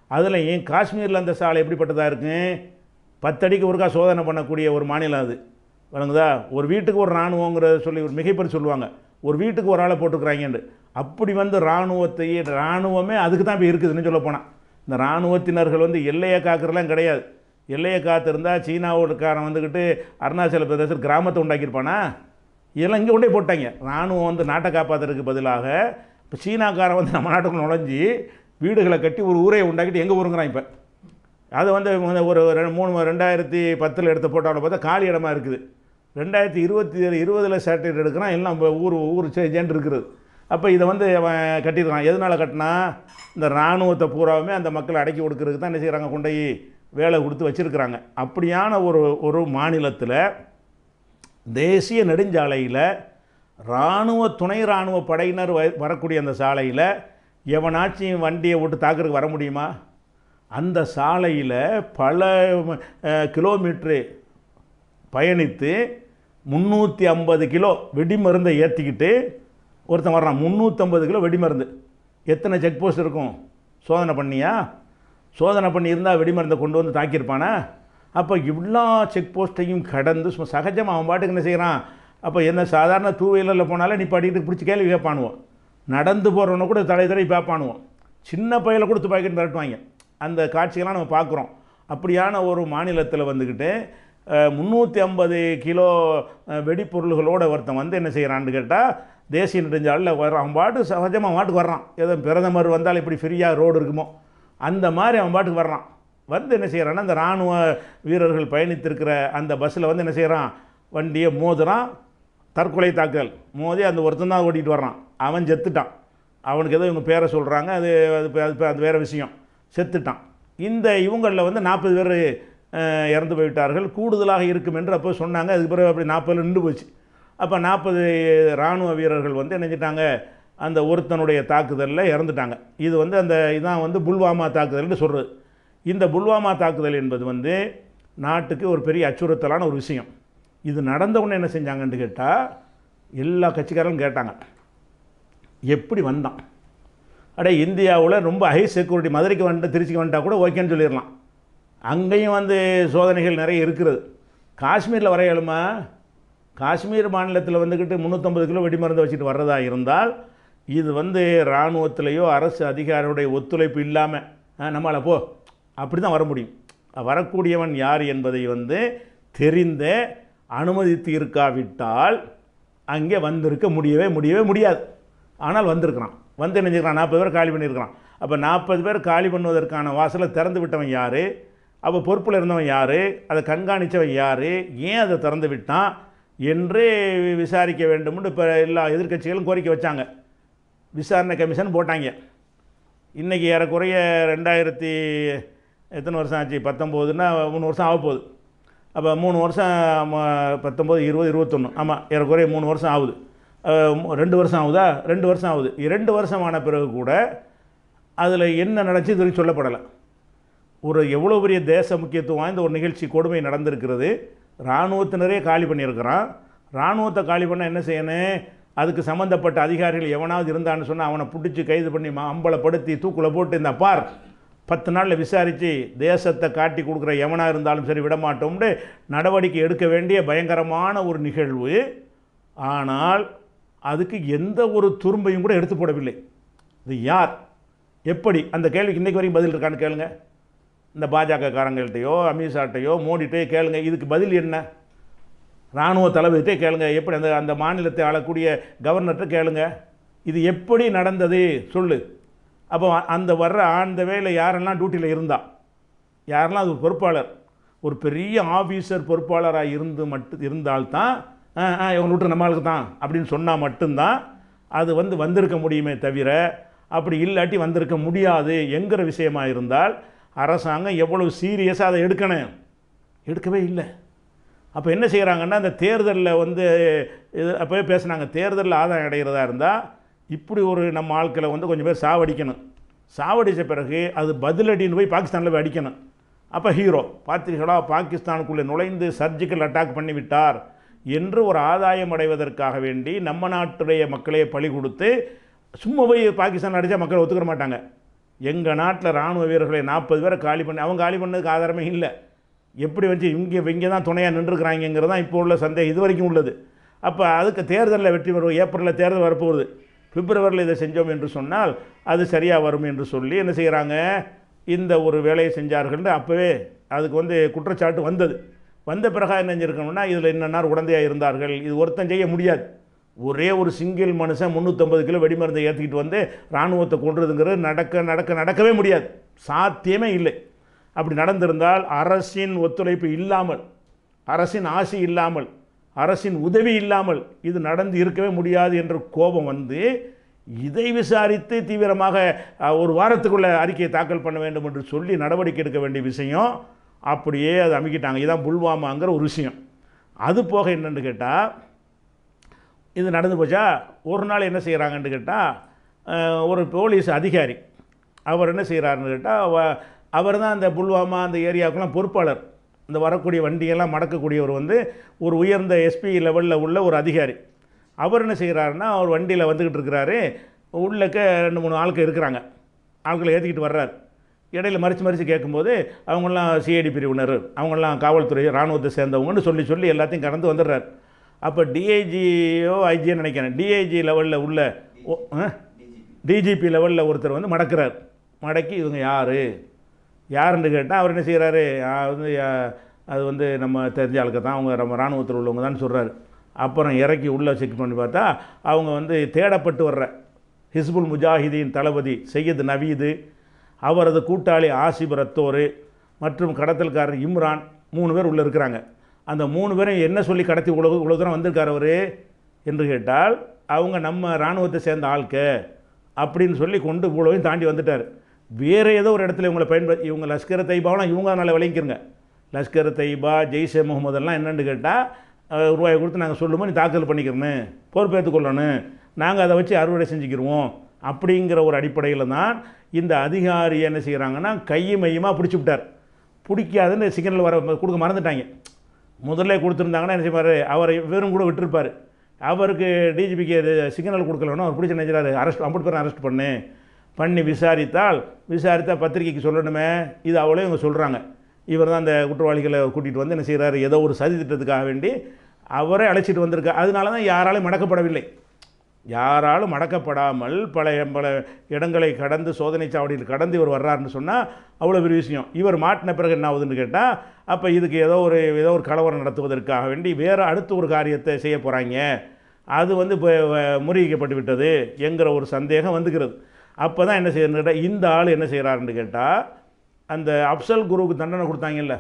அதுலேயும் காஷ்மீரில் அந்த சாலை எப்படிப்பட்டதாக இருக்கு பத்தடிக்கு ஒருக்கா சோதனை பண்ணக்கூடிய ஒரு மாநிலம் அது வழங்குதா ஒரு வீட்டுக்கு ஒரு இராணுவங்கிறத சொல்லி ஒரு மிகைப்பறி சொல்லுவாங்க ஒரு வீட்டுக்கு ஒரு ஆளை போட்டுக்கிறாங்கன்னு அப்படி வந்து இராணுவத்தையே இராணுவமே அதுக்கு தான் இப்போ இருக்குதுன்னு சொல்ல போனால் இந்த இராணுவத்தினர்கள் வந்து எல்லையை காக்கிறலாம் கிடையாது எல்லையை காத்திருந்தா சீனாவோடக்காரன் வந்துக்கிட்டு அருணாச்சல பிரதேசத்தில் கிராமத்தை உண்டாக்கியிருப்பானா இதெல்லாம் இங்கே கொண்டே போட்டாங்க இராணுவம் வந்து நாட்டை காப்பாற்றுறதுக்கு பதிலாக இப்போ சீனாக்காரன் வந்து நம்ம நாட்டுக்குள்ள நுழைஞ்சி வீடுகளை கட்டி ஒரு ஊரை உண்டாக்கிட்டு எங்கே ஊருங்கிறான் இப்போ அது வந்து ஒரு ரெண்டு மூணு ரெண்டாயிரத்தி பத்தில் எடுத்த போட்டோவில் பார்த்தா காலி இடமா இருக்குது ரெண்டாயிரத்தி இருபத்தி இருபதில் சேட்டலைட் எடுக்கிறான் எல்லாம் இப்போ ஊர் ஊர் சேஞ்சேன் இருக்கிறது அப்போ இதை வந்து அவன் கட்டியிருக்கான் எதனால் கட்டினா இந்த இராணுவத்தை பூராவுமே அந்த மக்களை அடக்கி கொடுக்கறதுக்கு தான் என்ன செய்கிறாங்க கொண்டு போய் வேலை கொடுத்து வச்சுருக்கிறாங்க அப்படியான ஒரு ஒரு மாநிலத்தில் தேசிய நெடுஞ்சாலையில் இராணுவ துணை இராணுவ படையினர் வ- வரக்கூடிய அந்த சாலையில் எவனாச்சும் வண்டியை விட்டு தாக்குறதுக்கு வர முடியுமா அந்த சாலையில் பல அஹ், கிலோமீட்ரு பயணித்து முந்நூற்றி ஐம்பது கிலோ வெடிமருந்தை ஏற்றிக்கிட்டு ஒருத்தன் வர்றான் முந்நூற்றம்பது கிலோ வெடிமருந்து எத்தனை செக் போஸ்ட் இருக்கும் சோதனை பண்ணியா சோதனை பண்ணியிருந்தால் வெடிமருந்தை கொண்டு வந்து தாக்கியிருப்பானா அப்போ இவ்வளோ செக் போஸ்ட்டையும் கடந்து சும்மா சகஜமாக அவன் பாட்டுக்கு என்ன செய்கிறான் அப்போ என்ன சாதாரண டூ வீலரில் போனாலே நீ பாட்டிட்டு பிடிச்சி கேள்வி கேட்பானுவோம் நடந்து போகிறவனை கூட தடை தடை பார்ப்பானுவோம் சின்ன பையில கொடுத்து பாக்கெட் மிரட்டுவாங்க அந்த காட்சிகள்லாம் நம்ம பார்க்குறோம் அப்படியான ஒரு மாநிலத்தில் வந்துக்கிட்டு முந்நூற்றி ஐம்பது கிலோ அஹ், வெடிப்பொருள்களோட ஒருத்தன் வந்து என்ன செய்கிறான்னு கேட்டால் தேசிய நெடுஞ்சாலையில் வர்றான் அவன் பாட்டு சகஜமாக மாட்டுக்கு வர்றான் ஏதோ பிரதமர் வந்தால் இப்படி ஃப்ரீயாக ரோடு இருக்குமோ அந்த மாதிரி அவன் பாட்டுக்கு வர்றான் வந்து என்ன செய்கிறான்னா அந்த இராணுவ வீரர்கள் பயணித்திருக்கிற அந்த பஸ்ஸில் வந்து என்ன செய்கிறான் வண்டியை மோதுறான் தற்கொலை தாக்குதல் மோதி அந்த ஒருத்தன் தான் ஓட்டிகிட்டு வர்றான் அவன் செத்துட்டான் அவனுக்கு ஏதோ இவங்க பேரை சொல்கிறாங்க அது அது பே- அது பே- அது வேறு விஷயம் செத்துட்டான் இந்த இவங்களில் வந்து நாற்பது பேர் அஹ், இறந்து போய்விட்டார்கள் கூடுதலாக இருக்கும் என்று அப்போ சொன்னாங்க அதுக்கு பிறகு அப்படி நாற்பதில் நின்று போச்சு அப்போ நாற்பது இராணுவ வீரர்கள் வந்து என்ன செஞ்சிட்டாங்க அந்த ஒருத்தனுடைய தாக்குதலில் இறந்துட்டாங்க இது வந்து அந்த இதான் வந்து புல்வாமா தாக்குதல்னு சொல்கிறது இந்த புல்வாமா தாக்குதல் என்பது வந்து நாட்டுக்கு ஒரு பெரிய அச்சுறுத்தலான ஒரு விஷயம் இது நடந்த உடனே என்ன செஞ்சாங்கன்னு கேட்டால் எல்லா கட்சிக்காரங்களும் கேட்டாங்க எப்படி வந்தான் அட இந்தியாவில் ரொம்ப ஹை செக்யூரிட்டி மதுரைக்கு வந்துட்டு திருச்சிக்கு வந்துட்டா கூட ஓகேன்னு சொல்லிடலாம் அங்கேயும் வந்து சோதனைகள் நிறைய இருக்கிறது காஷ்மீரில் வர இயலுமா காஷ்மீர் மாநிலத்தில் வந்துக்கிட்டு முந்நூற்றம்பது கிலோ வெடிமருந்து வச்சுட்டு வர்றதா இருந்தால் இது வந்து இராணுவத்திலேயோ அரசு அதிகாரியுடைய ஒத்துழைப்பு இல்லாமல் நம்மளை போ அப்படி தான் வர முடியும் வரக்கூடியவன் யார் என்பதை வந்து தெரிந்த அனுமதித்து இருக்காவிட்டால் அங்கே வந்திருக்க முடியவே முடியவே முடியாது ஆனால் வந்திருக்கிறான் வந்து என்ன செஞ்சுக்கிறான் நாற்பது பேர் காலி பண்ணியிருக்கிறான் அப்போ நாற்பது பேர் காலி பண்ணுவதற்கான வாசலை திறந்து விட்டவன் யார் அப்போ பொறுப்பில் இருந்தவன் யார் அதை கண்காணித்தவன் யார் ஏன் அதை திறந்து விட்டான் என்று விசாரிக்க வேண்டும்னு இப்போ எல்லா எதிர்க்கட்சிகளும் கோரிக்கை வச்சாங்க விசாரணை கமிஷன் போட்டாங்க இன்றைக்கி ஏறக்குறைய ரெண்டாயிரத்தி எத்தனை வருஷம் ஆச்சு பத்தொம்போதுன்னா மூணு வருஷம் ஆக போகுது அப்போ மூணு வருஷம் ம- பத்தொம்போது இருபது இருபத்தொன்று ஆமாம் ஏறக்குறைய மூணு வருஷம் ஆகுது அஹ், மு- ரெண்டு வருஷம் ஆகுதா ரெண்டு வருஷம் ஆகுது ரெண்டு வருஷம் ஆன பிறகு கூட அதில் என்ன நடந்துச்சு இது வரைக்கும் சொல்லப்படலை ஒரு எவ்வளோ பெரிய தேச முக்கியத்துவம் வாய்ந்த ஒரு நிகழ்ச்சி கொடுமை நடந்திருக்கிறது இராணுவத்தினரே காலி பண்ணியிருக்கிறான் இராணுவத்தை காலி பண்ண என்ன செய்யணும் அதுக்கு சம்மந்தப்பட்ட அதிகாரிகள் எவனாவது இருந்தான்னு சொன்னால் அவனை பிடிச்சி கைது பண்ணி ம- அம்பலப்படுத்தி தூக்கில் போட்டு இந்த பார் பத்து நாளில் விசாரித்து தேசத்தை காட்டி கொடுக்குற எவனாக இருந்தாலும் சரி விடமாட்டோம்னு நடவடிக்கை எடுக்க வேண்டிய பயங்கரமான ஒரு நிகழ்வு ஆனால் அதுக்கு எந்த ஒரு துரும்பையும் கூட எடுத்து போடவில்லை இது யார் எப்படி அந்த கேள்விக்கு இன்றைக்கு வரைக்கும் பதில் இருக்கான்னு கேளுங்க இந்த பாஜக காரங்கள்ட்டையோ அமித்ஷாட்டையோ மோடிட்டையோ கேளுங்க இதுக்கு பதில் என்ன இராணுவ தளபதிட்டே கேளுங்க எப்படி அந்த அந்த மாநிலத்தை ஆளக்கூடிய கவர்னர்கிட்ட கேளுங்க இது எப்படி நடந்தது சொல்லு அப்போ அந்த வர்ற அந்த வேலை யாரெல்லாம் டியூட்டியில் இருந்தா யாரெல்லாம் அது ஒரு பொறுப்பாளர் ஒரு பெரிய ஆஃபீஸர் பொறுப்பாளராக இருந்து மட்டும் இருந்தால்தான் ஆ ஆ இவங்க விட்டு நம்மளுக்கு தான் அப்படின்னு சொன்னால் மட்டும்தான் அது வந்து வந்திருக்க முடியுமே தவிர அப்படி இல்லாட்டி வந்திருக்க முடியாது என்கிற விஷயமா இருந்தால் அரசாங்கம் எவ்வளவு சீரியஸாக அதை எடுக்கணும் எடுக்கவே இல்லை அப்போ என்ன செய்கிறாங்கன்னா அந்த தேர்தலில் வந்து இது அப்போவே பேசுனாங்க தேர்தலில் ஆதாயம் அடைகிறதா இருந்தால் இப்படி ஒரு நம்ம ஆட்களை வந்து கொஞ்சம் பேர் சாவடிக்கணும் சாவடித்த பிறகு அது பதிலடின்னு போய் பாகிஸ்தானில் போய் அடிக்கணும் அப்போ ஹீரோ பார்த்தீர்களா பாகிஸ்தானுக்குள்ளே நுழைந்து சர்ஜிக்கல் அட்டாக் பண்ணிவிட்டார் என்று ஒரு ஆதாயம் அடைவதற்காக வேண்டி நம்ம நாட்டுடைய மக்களே பழி கொடுத்து சும்மா போய் பாகிஸ்தான் அடித்தா மக்கள் ஒத்துக்கிற மாட்டாங்க எங்கள் நாட்டில் இராணுவ வீரர்களை நாற்பது பேரை காலி பண்ணி அவங்க காலி பண்ணதுக்கு ஆதாரமே இல்லை எப்படி வச்சு இங்கே இங்கே தான் துணையாக நின்றுக்கிறாங்கிறது தான் இப்போ உள்ள சந்தேகம் இது வரைக்கும் உள்ளது அப்போ அதுக்கு தேர்தலில் வெற்றி பெறுவோம் ஏப்ரலில் தேர்தல் வரப்போகுது பிப்ரவரியில் இதை செஞ்சோம் என்று சொன்னால் அது சரியாக வரும் என்று சொல்லி என்ன செய்கிறாங்க இந்த ஒரு வேலையை செஞ்சார்கள் அப்போவே அதுக்கு வந்து குற்றச்சாட்டு வந்தது வந்த பிறகு என்ன செஞ்சிருக்கணும்னா இதில் என்னென்னார் உடந்தையாக இருந்தார்கள் இது ஒருத்தன் செய்ய முடியாது ஒரே ஒரு சிங்கிள் மனுஷன் முந்நூற்றம்பது கிலோ வெடிமருந்தை ஏற்றிக்கிட்டு வந்து இராணுவத்தை கொள்றதுங்கிறது நடக்க நடக்க நடக்கவே முடியாது சாத்தியமே இல்லை அப்படி நடந்திருந்தால் அரசின் ஒத்துழைப்பு இல்லாமல் அரசின் ஆசி இல்லாமல் அரசின் உதவி இல்லாமல் இது நடந்து இருக்கவே முடியாது என்ற கோபம் வந்து இதை விசாரித்து தீவிரமாக அஹ், ஒரு வாரத்துக்குள்ள அறிக்கையை தாக்கல் பண்ண வேண்டும் என்று சொல்லி நடவடிக்கை எடுக்க வேண்டிய விஷயம் அப்படியே அதை அமைக்கிட்டாங்க இதான் புல்வாமாங்கிற ஒரு விஷயம் அது போக என்னன்னு கேட்டால் இது நடந்து போச்சா ஒரு நாள் என்ன செய்கிறாங்கன்னு கேட்டால் ஒரு போலீஸ் அதிகாரி அவர் என்ன செய்கிறாருன்னு கேட்டால் அவர் தான் அந்த புல்வாமா அந்த ஏரியாவுக்கெல்லாம் பொறுப்பாளர் இந்த வரக்கூடிய வண்டியெல்லாம் மடக்கக்கூடியவர் வந்து ஒரு உயர்ந்த எஸ்பி லெவலில் உள்ள ஒரு அதிகாரி அவர் என்ன செய்கிறாருன்னா அவர் வண்டியில் வந்துக்கிட்டு இருக்கிறாரு உள்ளக்க ரெண்டு மூணு ஆட்கள் இருக்கிறாங்க ஆட்களை ஏற்றிக்கிட்டு வர்றாரு இடையில மறித்து மறித்து கேட்கும்போது அவங்களாம் சிஐடி பிரிவினர் அவங்களாம் காவல்துறை இராணுவத்தை சேர்ந்தவங்கன்னு சொல்லி சொல்லி எல்லாத்தையும் கடந்து வந்துடுறாரு அப்போ டிஐஜியோ ஐஜியோ நினைக்கிறேன் டிஐஜி லெவலில் உள்ள ஓ- ஆ? டிஜிபி லெவலில் ஒருத்தர் வந்து மடக்கிறார் மடக்கி இவங்க யார் யாருன்னு கேட்டால் அவர் என்ன செய்கிறாரு வந்து ஆ, அது வந்து நம்ம தெரிஞ்ச ஆளுக்கு தான் அவங்க நம்ம இராணுவத்தில் உள்ளவங்க தான் சொல்கிறாரு அப்புறம் இறக்கி உள்ளே செக் பண்ணி பார்த்தா அவங்க வந்து தேடப்பட்டு வர்ற ஹிஸ்புல் முஜாஹிதீன் தளபதி சையத் நவீது அவரது கூட்டாளி ஆசிப் ரத்தோர் மற்றும் கடத்தல்காரர் இம்ரான் மூணு பேர் உள்ளே இருக்கிறாங்க அந்த மூணு பேரும் என்ன சொல்லி கடத்தி உலக இவ்வளோ தூரம் வந்திருக்கார் அவர் என்று கேட்டால் அவங்க நம்ம இராணுவத்தை சேர்ந்த ஆட்க அப்படின்னு சொல்லி கொண்டு இவ்வளோவையும் தாண்டி வந்துட்டார் வேறு ஏதோ ஒரு இடத்துல இவங்களை பயன்படுத்தி இவங்க லஷ்கர் தைபாவெலாம் இவங்க அதனால் விளங்கிக்கிறங்க லஷ்கர் தைபா ஜெய்ஷே முகமதெல்லாம் என்னன்னு கேட்டால் ரூபாயை கொடுத்து நாங்கள் சொல்லும்போது நீ தாக்கல் பண்ணிக்கிறணும் பொறுப்பேற்றுக் கொள்ளணும் நாங்கள் அதை வச்சு அறுவடை செஞ்சுக்கிருவோம் அப்படிங்கிற ஒரு அடிப்படையில் தான் இந்த அதிகாரி என்ன செய்கிறாங்கன்னா கையும் மையமாக பிடிச்சி விட்டார் பிடிக்காதுன்னு சிக்னல் வர கொடுக்க மறந்துட்டாங்க முதல்ல கொடுத்துருந்தாங்கன்னா என்ன செய்வார் அவரை வெறும் கூட விட்டுருப்பார் அவருக்கு டிஜிபிக்கு சிக்னல் கொடுக்கலன்னா அவர் பிடிச்ச நினைச்சாரு அரெஸ்ட் ஐம்பது பேரும் அரெஸ்ட் பண்ணு பண்ணி விசாரித்தால் விசாரித்தா பத்திரிக்கைக்கு சொல்லணுமே இது அவளே இவங்க சொல்கிறாங்க இவர் தான் அந்த குற்றவாளிகளை கூட்டிகிட்டு வந்து என்ன செய்கிறாரு ஏதோ ஒரு சதி திட்டத்துக்காக வேண்டி அவரே அழைச்சிட்டு வந்திருக்கா அதனால தான் யாராலும் மடக்கப்படவில்லை யாராலும் மடக்கப்படாமல் பல பல இடங்களை கடந்து சோதனை சாவடியில் கடந்து இவர் வர்றாருன்னு சொன்னால் அவ்வளோ பெரிய விஷயம் இவர் மாட்டின பிறகு என்ன ஆகுதுன்னு கேட்டால் அப்போ இதுக்கு ஏதோ ஒரு ஏதோ ஒரு கலவரம் நடத்துவதற்காக வேண்டி வேறு அடுத்த ஒரு காரியத்தை செய்ய போகிறாங்க அது வந்து இப்போ வ- முறியடிக்கப்பட்டு விட்டது என்கிற ஒரு சந்தேகம் வந்துக்கிறது அப்போ தான் என்ன செய்யணும்னு கேட்டால் இந்த ஆள் என்ன செய்கிறாருன்னு கேட்டால் அந்த அப்சல் குருவுக்கு தண்டனை கொடுத்தாங்கல்ல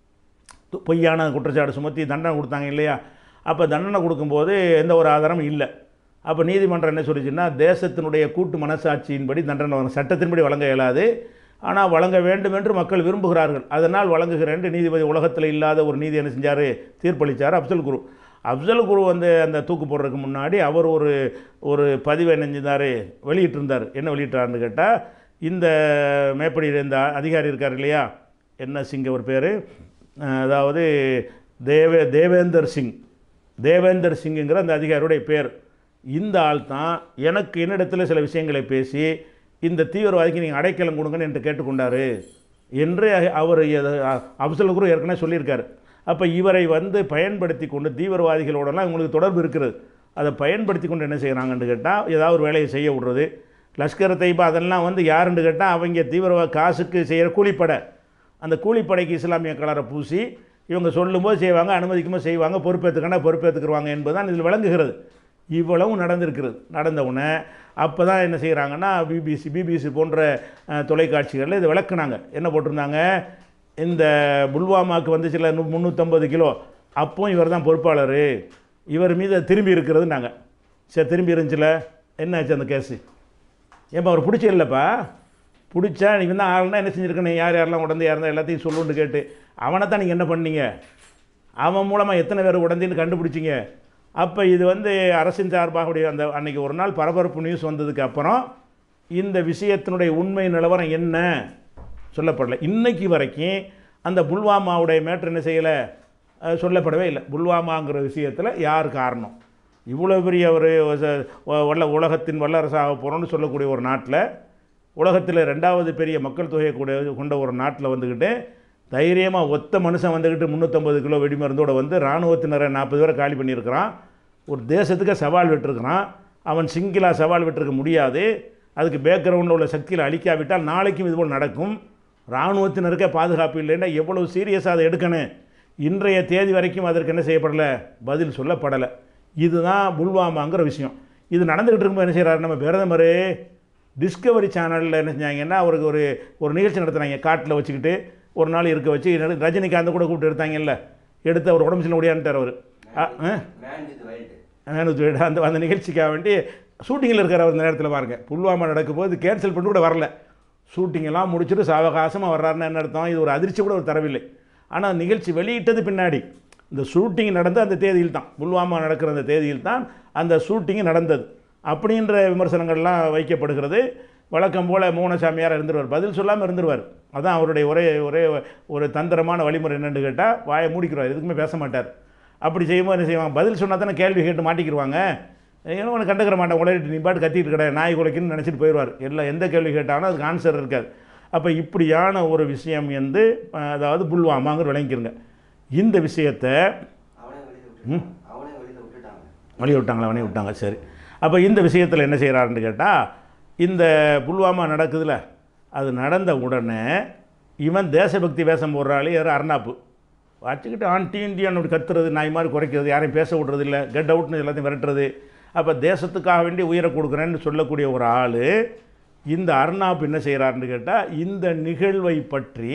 து- பொய்யான குற்றச்சாட்டு சுமத்தி தண்டனை கொடுத்தாங்க இல்லையா அப்போ தண்டனை கொடுக்கும்போது எந்த ஒரு ஆதாரமும் இல்லை அப்போ நீதிமன்றம் என்ன சொல்லிச்சுன்னா தேசத்தினுடைய கூட்டு மனசாட்சியின்படி தண்டனை வழங்க சட்டத்தின்படி வழங்க இயலாது ஆனால் வழங்க வேண்டும் என்று மக்கள் விரும்புகிறார்கள் அதனால் வழங்குகிறேன் என்று நீதிபதி உலகத்தில் இல்லாத ஒரு நீதி என்ன செஞ்சார் தீர்ப்பளித்தார் அப்சல் குரு அப்சல் குரு வந்து அந்த தூக்கு போடுறதுக்கு முன்னாடி அவர் ஒரு ஒரு பதிவை என்ன செஞ்சார் வெளியிட்டிருந்தார் என்ன வெளியிட்டார்னு கேட்டால் இந்த மேப்படி இந்த அதிகாரி இருக்கார் இல்லையா என்ன சிங் அவர் பேர் அதாவது தேவே தேவேந்தர் சிங் தேவேந்தர் சிங்குங்கிற அந்த அதிகாரியுடைய பேர் இந்த ஆள் தான் எனக்கு என்னிடத்தில் சில விஷயங்களை பேசி இந்த தீவிரவாதிக்கு நீங்கள் அடைக்கலம் கொடுங்கன்னு என்று கேட்டுக்கொண்டாரு என்று அவர் அப்சல் குரு ஏற்கனவே சொல்லியிருக்காரு அப்போ இவரை வந்து பயன்படுத்தி கொண்டு தீவிரவாதிகளோடலாம் இவங்களுக்கு தொடர்பு இருக்கிறது அதை பயன்படுத்தி கொண்டு என்ன செய்கிறாங்கன்னு கேட்டால் ஏதாவது ஒரு வேலையை செய்ய விடுறது லஷ்கர் தைபா அதெல்லாம் வந்து யாருன்னு கேட்டால் அவங்க தீவிரவாத காசுக்கு செய்கிற கூலிப்படை அந்த கூலிப்படைக்கு இஸ்லாமிய கலரை பூசி இவங்க சொல்லும்போது செய்வாங்க அனுமதிக்கும்போது செய்வாங்க பொறுப்பேற்றுக்கனா பொறுப்பேற்றுக்குருவாங்க என்பதுதான் இதில் விளங்குகிறது இவ்வளவும் நடந்திருக்கிறது நடந்தவுடனே அப்போ தான் என்ன செய்கிறாங்கன்னா பிபிசி பிபிசி போன்ற அஹ், தொலைக்காட்சிகளில் இதை விளக்குனாங்க என்ன போட்டிருந்தாங்க இந்த புல்வாமாவுக்கு வந்து சில நு- முந்நூற்றம்பது கிலோ அப்போ இவர் தான் பொறுப்பாளர் இவர் மீது அது திரும்பி இருக்கிறதுனாங்க சரி திரும்பி இருந்துச்சுல என்னாச்சு அந்த கேஸு ஏப்பா அவர் பிடிச்ச இல்லைப்பா பிடிச்சா நீங்கள் தான் ஆளுனா என்ன செஞ்சுருக்கணும் யார் யாரெல்லாம் உடந்தையாக இருந்தால் எல்லாத்தையும் சொல்லுன்னு கேட்டு அவனை தான் நீங்கள் என்ன பண்ணீங்க அவன் மூலமாக எத்தனை பேர் உடந்தின்னு கண்டுபிடிச்சிங்க அப்போ இது வந்து அரசின் சார்பாக உடைய அந்த அன்னைக்கு ஒரு நாள் பரபரப்பு நியூஸ் வந்ததுக்கு அப்புறம் இந்த விஷயத்தினுடைய உண்மை நிலவரம் என்ன சொல்லப்படலை இன்னைக்கு வரைக்கும் அந்த புல்வாமாவுடைய மேட்ரு என்ன செய்யலை அஹ், சொல்லப்படவே இல்லை புல்வாமாங்கிற விஷயத்தில் யார் காரணம் இவ்வளோ பெரிய ஒரு ச- வ- வல்ல உலகத்தின் வல்லரசாக போகிறோம்னு சொல்லக்கூடிய ஒரு நாட்டில் உலகத்தில் ரெண்டாவது பெரிய மக்கள் தொகையை கூட கொண்ட ஒரு நாட்டில் வந்துக்கிட்டு தைரியமாக ஒத்த மனுஷன் வந்துக்கிட்டு முந்நூற்றம்பது கிலோ வெடிமருந்தோட வந்து இராணுவத்தினரை நாற்பது பேரை காலி பண்ணியிருக்கிறான் ஒரு தேசத்துக்கு சவால் விட்டுருக்கிறான் அவன் சிங்கிளாக சவால் விட்டுருக்க முடியாது அதுக்கு பேக்ரவுண்டில் உள்ள சக்தியில் அழிக்காவிட்டால் நாளைக்கும் இதுபோல் நடக்கும் இராணுவத்தினருக்கே பாதுகாப்பு இல்லைன்னா எவ்வளவு சீரியஸாக அதை எடுக்கணும் இன்றைய தேதி வரைக்கும் அதற்கு என்ன செய்யப்படலை பதில் சொல்லப்படலை இதுதான் புல்வாமாங்கிற விஷயம் இது நடந்துக்கிட்டு இருக்கும்போது என்ன செய்கிறாரு நம்ம பிரதமர் டிஸ்கவரி சேனலில் என்ன செஞ்சாங்கன்னா அவருக்கு ஒரு ஒரு நிகழ்ச்சி நடத்துனாங்க காட்டில் வச்சுக்கிட்டு ஒரு நாள் இருக்க வச்சு ரஜினிகாந்த் கூட கூப்பிட்டு எடுத்தாங்கல்ல எடுத்து அவர் உடம்பு சில முடியான்ட்டார் அவர் ஆ ஆ மேன் வித் வைல்டு மேனு அந்த அந்த நிகழ்ச்சிக்காக வேண்டி ஷூட்டிங்கில் இருக்கிற அந்த நேரத்தில் பாருங்க புல்வாமா நடக்கும்போது கேன்சல் பண்ணி கூட வரல ஷூட்டிங் எல்லாம் முடிச்சுட்டு சாவகாசமாக வர்றாருன்னு என்ன அர்த்தம் இது ஒரு அதிர்ச்சி கூட ஒரு தரவில்லை ஆனால் நிகழ்ச்சி வெளியிட்டது பின்னாடி இந்த ஷூட்டிங் நடந்த அந்த தேதியில் தான் புல்வாமா நடக்கிற அந்த தேதியில் தான் அந்த ஷூட்டிங் நடந்தது அப்படின்ற விமர்சனங்கள்லாம் வைக்கப்படுகிறது வழக்கம் போல் மௌனசாமியார் இருந்துருவார் பதில் சொல்லாமல் இருந்துருவார் அதான் அவருடைய ஒரே ஒரே ஒரு தந்திரமான வழிமுறை என்னன்னு கேட்டால் வாயை மூடிக்கிறார் எதுக்குமே பேச மாட்டார் அப்படி செய்யும்போது என்ன செய்வாங்க பதில் சொன்னால் தானே கேள்வி கேட்டு மாட்டிக்கிடுவாங்க ஏன்னா உனக்கு கண்டுக்கிற மாட்டேன் உலகிட்டு நீ பாட்டு கத்திட்டு கடை நாய் குலைக்குன்னு நினச்சிட்டு போயிடுவார் எல்லாம் எந்த கேள்வி கேட்டாலும் அதுக்கு ஆன்சர் இருக்காது அப்போ இப்படியான ஒரு விஷயம் வந்து அஹ், அதாவது புல்வாமாங்கிற விளங்கிக்கிறங்க இந்த விஷயத்தை அவனே வெளியில விட்டுட்டான் அவனே வெளியில விட்டுட்டாங்க வழி விட்டாங்களா வழி விட்டாங்க சரி அப்போ இந்த விஷயத்தில் என்ன செய்கிறாருன்னு கேட்டால் இந்த புல்வாமா நடக்குதுல அது நடந்த உடனே இவன் தேசபக்தி வேஷம் போடுறாள் யார் அர்னாப்பு வச்சுக்கிட்டு ஆண்டி இந்தியான்னு அப்படி கத்துறது நாய் மாதிரி குறைக்கிறது யாரையும் பேச விட்றது இல்லை கெட் அவுட்னு எல்லாத்தையும் விரட்டுறது அப்போ தேசத்துக்காக வேண்டி உயிரை கொடுக்குறேன்னு சொல்லக்கூடிய ஒரு ஆள் இந்த அர்னாப் என்ன செய்கிறாருன்னு கேட்டால் இந்த நிகழ்வை பற்றி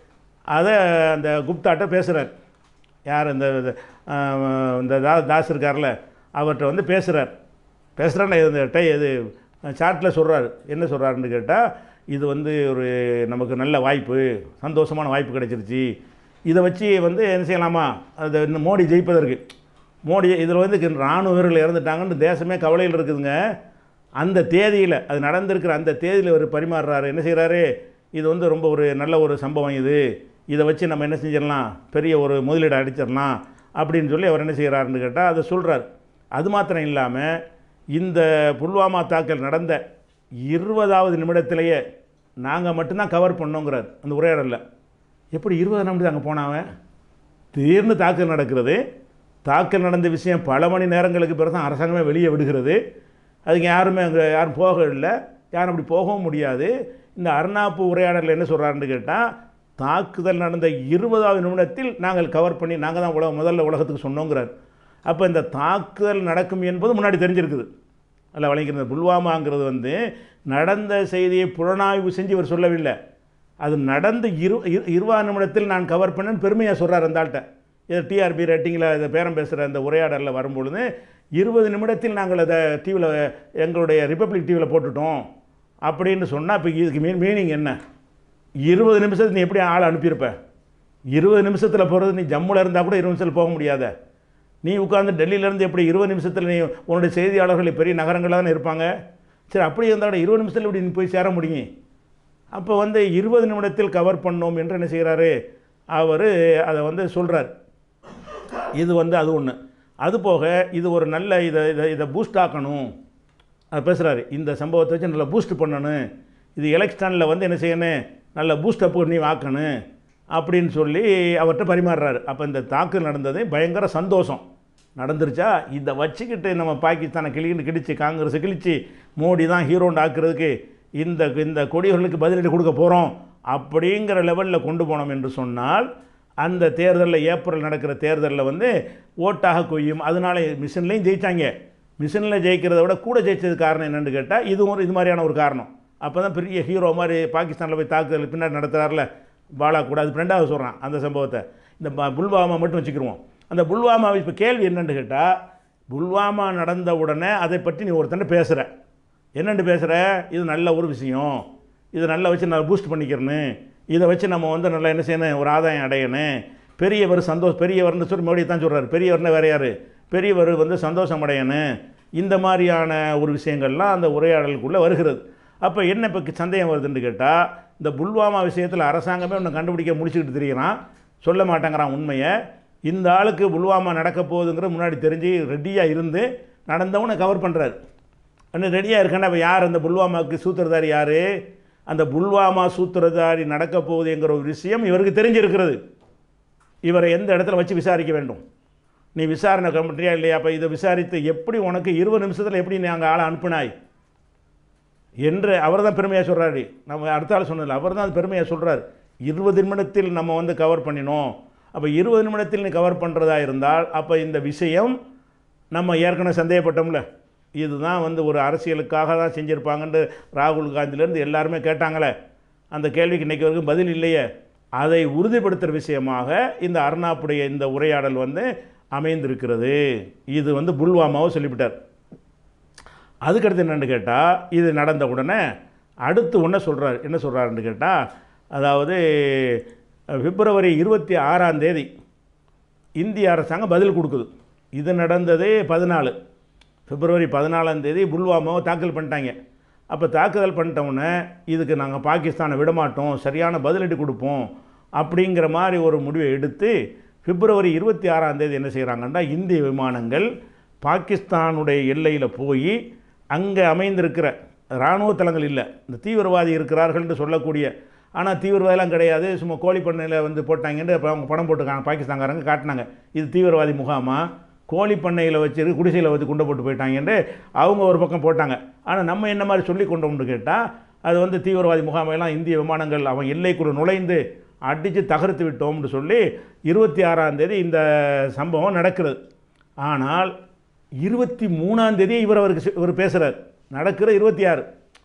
அதை அந்த குப்தாட்ட பேசுகிறார் யார் இந்த இது, ஆஹ், இந்த தா தாஸ் இருக்கார்ல அவர்கிட்ட வந்து பேசுகிறார் பேசுகிறான்னு இந்த டை இது சாட்டில் சொல்கிறார் என்ன சொல்கிறாருன்னு கேட்டால் இது வந்து ஒரு நமக்கு நல்ல வாய்ப்பு சந்தோஷமான வாய்ப்பு கிடைச்சிருச்சு இதை வச்சு வந்து என்ன செய்யலாமா அது இந்த மோடி ஜெயிப்பதற்கு மோடி இதில் வந்து இராணுவ வீரர்கள் இறந்துட்டாங்கன்னு தேசமே கவலையில் இருக்குதுங்க அந்த தேதியில் அது நடந்திருக்கிற அந்த தேதியில் அவர் பரிமாறுறாரு என்ன செய்கிறாரு இது வந்து ரொம்ப ஒரு நல்ல ஒரு சம்பவம் இது இதை வச்சு நம்ம என்ன செஞ்சிடலாம் பெரிய ஒரு முதலீடு அடிச்சிடலாம் அப்படின்னு சொல்லி அவர் என்ன செய்கிறாருன்னு கேட்டால் அதை சொல்கிறார் அது மாத்திரம் இல்லாமல் இந்த புல்வாமா தாக்கல் நடந்த இருபதாவது நிமிடத்திலேயே நாங்கள் மட்டும்தான் கவர் பண்ணோங்கிறார் அந்த உரையாடலில் எப்படி இருபது நிமிடம் அங்கே போனாவன் திடீர்னு தாக்கல் நடக்கிறது தாக்கல் நடந்த விஷயம் பல மணி நேரங்களுக்கு பிறகு தான் அரசாங்கமே வெளியே விடுகிறது அதுக்கு யாருமே அங்கே யாரும் போக இல்லை யாரும் அப்படி போகவும் முடியாது இந்த அர்ணாப்பு உரையாடலில் என்ன சொல்கிறாருன்னு கேட்டால் தாக்குதல் நடந்த இருபதாவது நிமிடத்தில் நாங்கள் கவர் பண்ணி நாங்கள் தான் உலக முதல்ல உலகத்துக்கு சொன்னோங்கிறார் அப்போ இந்த தாக்குதல் நடக்கும் என்பது முன்னாடி தெரிஞ்சிருக்குது அல்ல வழங்கியிருந்த புல்வாமாங்கிறது வந்து நடந்த செய்தியை புலனாய்வு செஞ்சு இவர் சொல்லவில்லை அது நடந்து இரு இரு- இருபது நிமிடத்தில் நான் கவர் பண்ணேன்னு பெருமையாக சொல்கிறார் அந்த ஆள்கிட்ட இது டிஆர்பி ரேட்டிங்கில் இந்த பேரம் பேசுகிற அந்த உரையாடலில் வரும்பொழுது இருபது நிமிடத்தில் நாங்கள் அதை டிவியில் எங்களுடைய ரிப்பப்ளிக் டிவியில் போட்டுட்டோம் அப்படின்னு சொன்னால் இப்போ இதுக்கு மீன் மீனிங் என்ன இருபது நிமிஷத்துக்கு நீ எப்படி ஆள் அனுப்பியிருப்ப இருபது நிமிஷத்தில் போகிறது நீ ஜம்முல இருந்தால் கூட இருபது நிமிஷத்தில் போக முடியாத நீ உட்காந்து டெல்லியிலேருந்து எப்படி இருபது நிமிஷத்தில் நீ உன்னுடைய செய்தியாளர்கள் பெரிய நகரங்களில் தானே இருப்பாங்க சரி அப்படி இருந்தால் கூட இருபது நிமிஷத்தில் இப்படி நீ போய் சேர முடியும் அப்போ வந்து இருபது நிமிடத்தில் கவர் பண்ணோம் என்று என்ன செய்கிறாரு அவர் அதை வந்து சொல்கிறார் இது வந்து அது ஒன்று அது போக இது ஒரு நல்ல இதை இதை இதை பூஸ்ட் ஆக்கணும் அது பேசுகிறாரு இந்த சம்பவத்தை வச்சு நல்லா பூஸ்ட் பண்ணணும் இது எலெக்ஷனில் வந்து என்ன செய்யணும் நல்ல பூஸ்ட் அப் பண்ணி ஆக்கணும் அப்படின்னு சொல்லி அவர்கிட்ட பரிமாறுறாரு அப்போ இந்த தாக்குதல் நடந்தது பயங்கர சந்தோஷம் நடந்துருச்சா இதை வச்சுக்கிட்டு நம்ம பாகிஸ்தானை கிளின்னு கிழிச்சு காங்கிரஸ் கிழிச்சு மோடி தான் ஹீரோன்னு ஆக்குறதுக்கு இந்த இந்த கொடிகளுக்கு பதிலடி கொடுக்க போகிறோம் அப்படிங்கிற லெவலில் கொண்டு போனோம் என்று சொன்னால் அந்த தேர்தலில் ஏப்ரல் நடக்கிற தேர்தலில் வந்து ஓட்டாக கொய்யும் அதனால மிஷின்லேயும் ஜெயித்தாங்க மிஷினில் ஜெயிக்கிறத விட கூட ஜெயிச்சது காரணம் என்னென்னு கேட்டால் இதுவும் ஒரு இது மாதிரியான ஒரு காரணம் அப்போ தான் பெரிய ஹீரோ மாதிரி பாகிஸ்தானில் போய் தாக்குதல் பின்னாடி நடத்துகிறார்ல பாலா கூட அது ரெண்டாவது சொல்கிறான் அந்த சம்பவத்தை இந்த ப- புல்வாமா மட்டும் வச்சுக்கிருவோம் அந்த புல்வாமா இப்போ கேள்வி என்னன்னு கேட்டால் புல்வாமா நடந்த உடனே அதை பற்றி நீ ஒருத்தன் பேசுகிற என்னென்னு பேசுகிற இது நல்ல ஒரு விஷயம் இதை நல்லா வச்சு நான் பூஸ்ட் பண்ணிக்கிறேன்னு இதை வச்சு நம்ம வந்து நல்லா என்ன செய்யணும் ஒரு ஆதாயம் அடையணும் பெரியவர் சந்தோஷ் பெரியவர்னு சொல்லி மோடி தான் சொல்கிறார் பெரியவர்னா வேற யார் பெரியவர் வந்து சந்தோஷம் அடையணும் இந்த மாதிரியான ஒரு விஷயங்கள்லாம் அந்த உரையாடலுக்குள்ளே வருகிறது அப்போ என்ன இப்போ சந்தேகம் வருதுன்னு கேட்டால் இந்த புல்வாமா விஷயத்தில் அரசாங்கமே ஒன்று கண்டுபிடிக்க முடிச்சுக்கிட்டு தெரியுறான் சொல்ல மாட்டேங்கிறான் உண்மையை இந்த ஆளுக்கு புல்வாமா நடக்க போகுதுங்கிற முன்னாடி தெரிஞ்சு ரெடியாக இருந்து நடந்தவனை கவர் பண்ணுறாரு அண்ணன் ரெடியாக இருக்கேன்னா இப்போ யார் அந்த புல்வாமாவுக்கு சூத்திரதாரி யார் அந்த புல்வாமா சூத்திரதாரி நடக்க போகுதுங்கிற ஒரு விஷயம் இவருக்கு தெரிஞ்சிருக்கிறது இவரை எந்த இடத்துல வச்சு விசாரிக்க வேண்டும் நீ விசாரணை பண்ணுறியா இல்லையா அப்போ இதை விசாரித்து எப்படி உனக்கு இருபது நிமிஷத்தில் எப்படி நீ அங்கே ஆளை அனுப்புனாய் என்று அவர் தான் பெருமையாக சொல்கிறாரு நம்ம அடுத்த ஆள் சொன்னதில்ல அவர் தான் பெருமையாக சொல்கிறார் இருபது நிமிடத்தில் நம்ம வந்து கவர் பண்ணினோம் அப்போ இருபது நிமிடத்தில் நீ கவர் பண்ணுறதா இருந்தால் அப்போ இந்த விஷயம் நம்ம ஏற்கனவே சந்தேகப்பட்டோம்ல இதுதான் வந்து ஒரு அரசியலுக்காக தான் செஞ்சுருப்பாங்கன்னு ராகுல் காந்திலேருந்து எல்லாருமே கேட்டாங்களே அந்த கேள்விக்கு இன்றைக்கி வரைக்கும் பதில் இல்லையே அதை உறுதிப்படுத்துகிற விஷயமாக இந்த அர்ணாப்புடைய இந்த உரையாடல் வந்து அமைந்திருக்கிறது இது வந்து புல்வாமாவை சொல்லிவிட்டார் அதுக்கடுத்து என்னென்னு கேட்டால் இது நடந்த உடனே அடுத்து ஒன்று சொல்கிறார் என்ன சொல்கிறாருன்னு கேட்டால் அதாவது பிப்ரவரி இருபத்தி ஆறாம் தேதி இந்திய அரசாங்கம் பதில் கொடுக்குது இது நடந்தது பதினாலு பிப்ரவரி பதினாலாம் தேதி புல்வாமாவை தாக்கல் பண்ணிட்டாங்க அப்போ தாக்குதல் பண்ணிட்டவுடனே இதுக்கு நாங்கள் பாகிஸ்தானை விடமாட்டோம் சரியான பதிலடி கொடுப்போம் அப்படிங்கிற மாதிரி ஒரு முடிவை எடுத்து பிப்ரவரி இருபத்தி ஆறாம் தேதி என்ன செய்கிறாங்கன்னா இந்திய விமானங்கள் பாகிஸ்தானுடைய எல்லையில் போய் அங்கே அமைந்திருக்கிற இராணுவ தளங்கள் இல்லை இந்த தீவிரவாதி இருக்கிறார்கள்னு சொல்லக்கூடிய ஆனால் தீவிரவாதிலாம் கிடையாது சும்மா கோழி பண்ணையில் வந்து போட்டாங்கன்னு அப்போ அவங்க படம் போட்டுருக்காங்க பாகிஸ்தான்காரங்க காட்டினாங்க இது தீவிரவாதி முகாமா கோழி பண்ணையில் வச்சு குடிசையில் வச்சு குண்டை போட்டு போயிட்டாங்கன்னு அவங்க ஒரு பக்கம் போட்டாங்க ஆனால் நம்ம என்ன மாதிரி சொல்லி கொண்டோம்னு கேட்டால் அது வந்து தீவிரவாதி முகாமையெல்லாம் இந்திய விமானங்கள் அவன் எல்லைக்குள்ள நுழைந்து அடித்து தகர்த்து விட்டோம்னு சொல்லி இருபத்தி ஆறாம் தேதி இந்த சம்பவம் நடக்கிறது ஆனால் இருபத்தி மூணாம் தேதி இவர் அவருக்கு சி- இவர் பேசுகிறார் நடக்கிற இருபத்தி ஆறு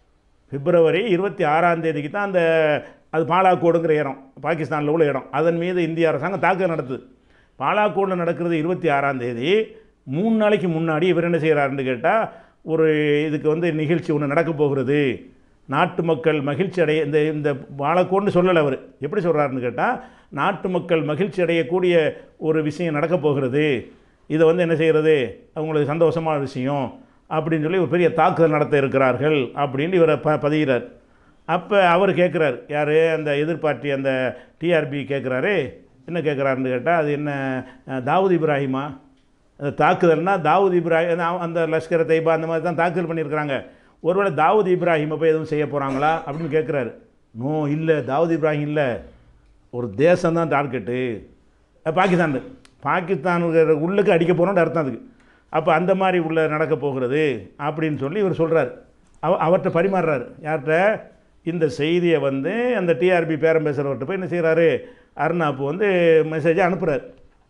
பிப்ரவரி இருபத்தி ஆறாம் தேதிக்கு தான் அந்த அது பாலாக்கோடுங்கிற இடம் பாகிஸ்தானில் உள்ள இடம் அதன் மீது இந்திய அரசாங்கம் தாக்குதல் நடத்துது பாலாக்கோடில் நடக்கிறது இருபத்தி ஆறாம் தேதி மூணு நாளைக்கு முன்னாடி இவர் என்ன செய்கிறாருன்னு கேட்டால் ஒரு இதுக்கு வந்து நிகழ்ச்சி ஒன்று நடக்க போகிறது நாட்டு மக்கள் மகிழ்ச்சி அடைய இந்த இந்த பாலக்கோடுன்னு சொல்லலை அவர் எப்படி சொல்கிறாருன்னு கேட்டால் நாட்டு மக்கள் மகிழ்ச்சி அடையக்கூடிய ஒரு விஷயம் நடக்க போகிறது இதை வந்து என்ன செய்கிறது அவங்களுக்கு சந்தோஷமான விஷயம் அப்படின்னு சொல்லி ஒரு பெரிய தாக்குதல் நடத்த இருக்கிறார்கள் அப்படின்னு இவரை ப பதிகிறார் அப்போ அவர் கேட்குறார் யார் அந்த எதிர்பார்ட்டி அந்த டிஆர்பி கேட்குறாரு என்ன கேட்குறாருன்னு கேட்டால் அது என்ன அஹ், தாவூத் இப்ராஹிமா அந்த தாக்குதல்னா தாவூத் இப்ராஹிம் அந்த- அந்த லஷ்கர் தைபா அந்த மாதிரி தான் தாக்குதல் பண்ணியிருக்கிறாங்க ஒருவேளை தாவூத் இப்ராஹிமை போய் எதுவும் செய்ய போகிறாங்களா அப்படின்னு கேட்குறாரு நோ இல்லை தாவூத் இப்ராஹிம் இல்லை ஒரு தேசம் தான் டார்கெட்டு பாகிஸ்தான் பாகிஸ்தான் உள்ளுக்கு அடிக்க போகிறோம்னு அர்த்தம் அதுக்கு அப்போ அந்த மாதிரி உள்ள நடக்க போகிறது அப்படின்னு சொல்லி இவர் சொல்கிறார் அவ அவர்கிட்ட பரிமாறுறாரு யார்கிட்ட இந்த செய்தியை வந்து அந்த டிஆர்பி பேரம் பேசுகிறவர்கிட்ட போய் என்ன செய்கிறாரு அருணாப்பு வந்து மெசேஜை அனுப்புகிறார்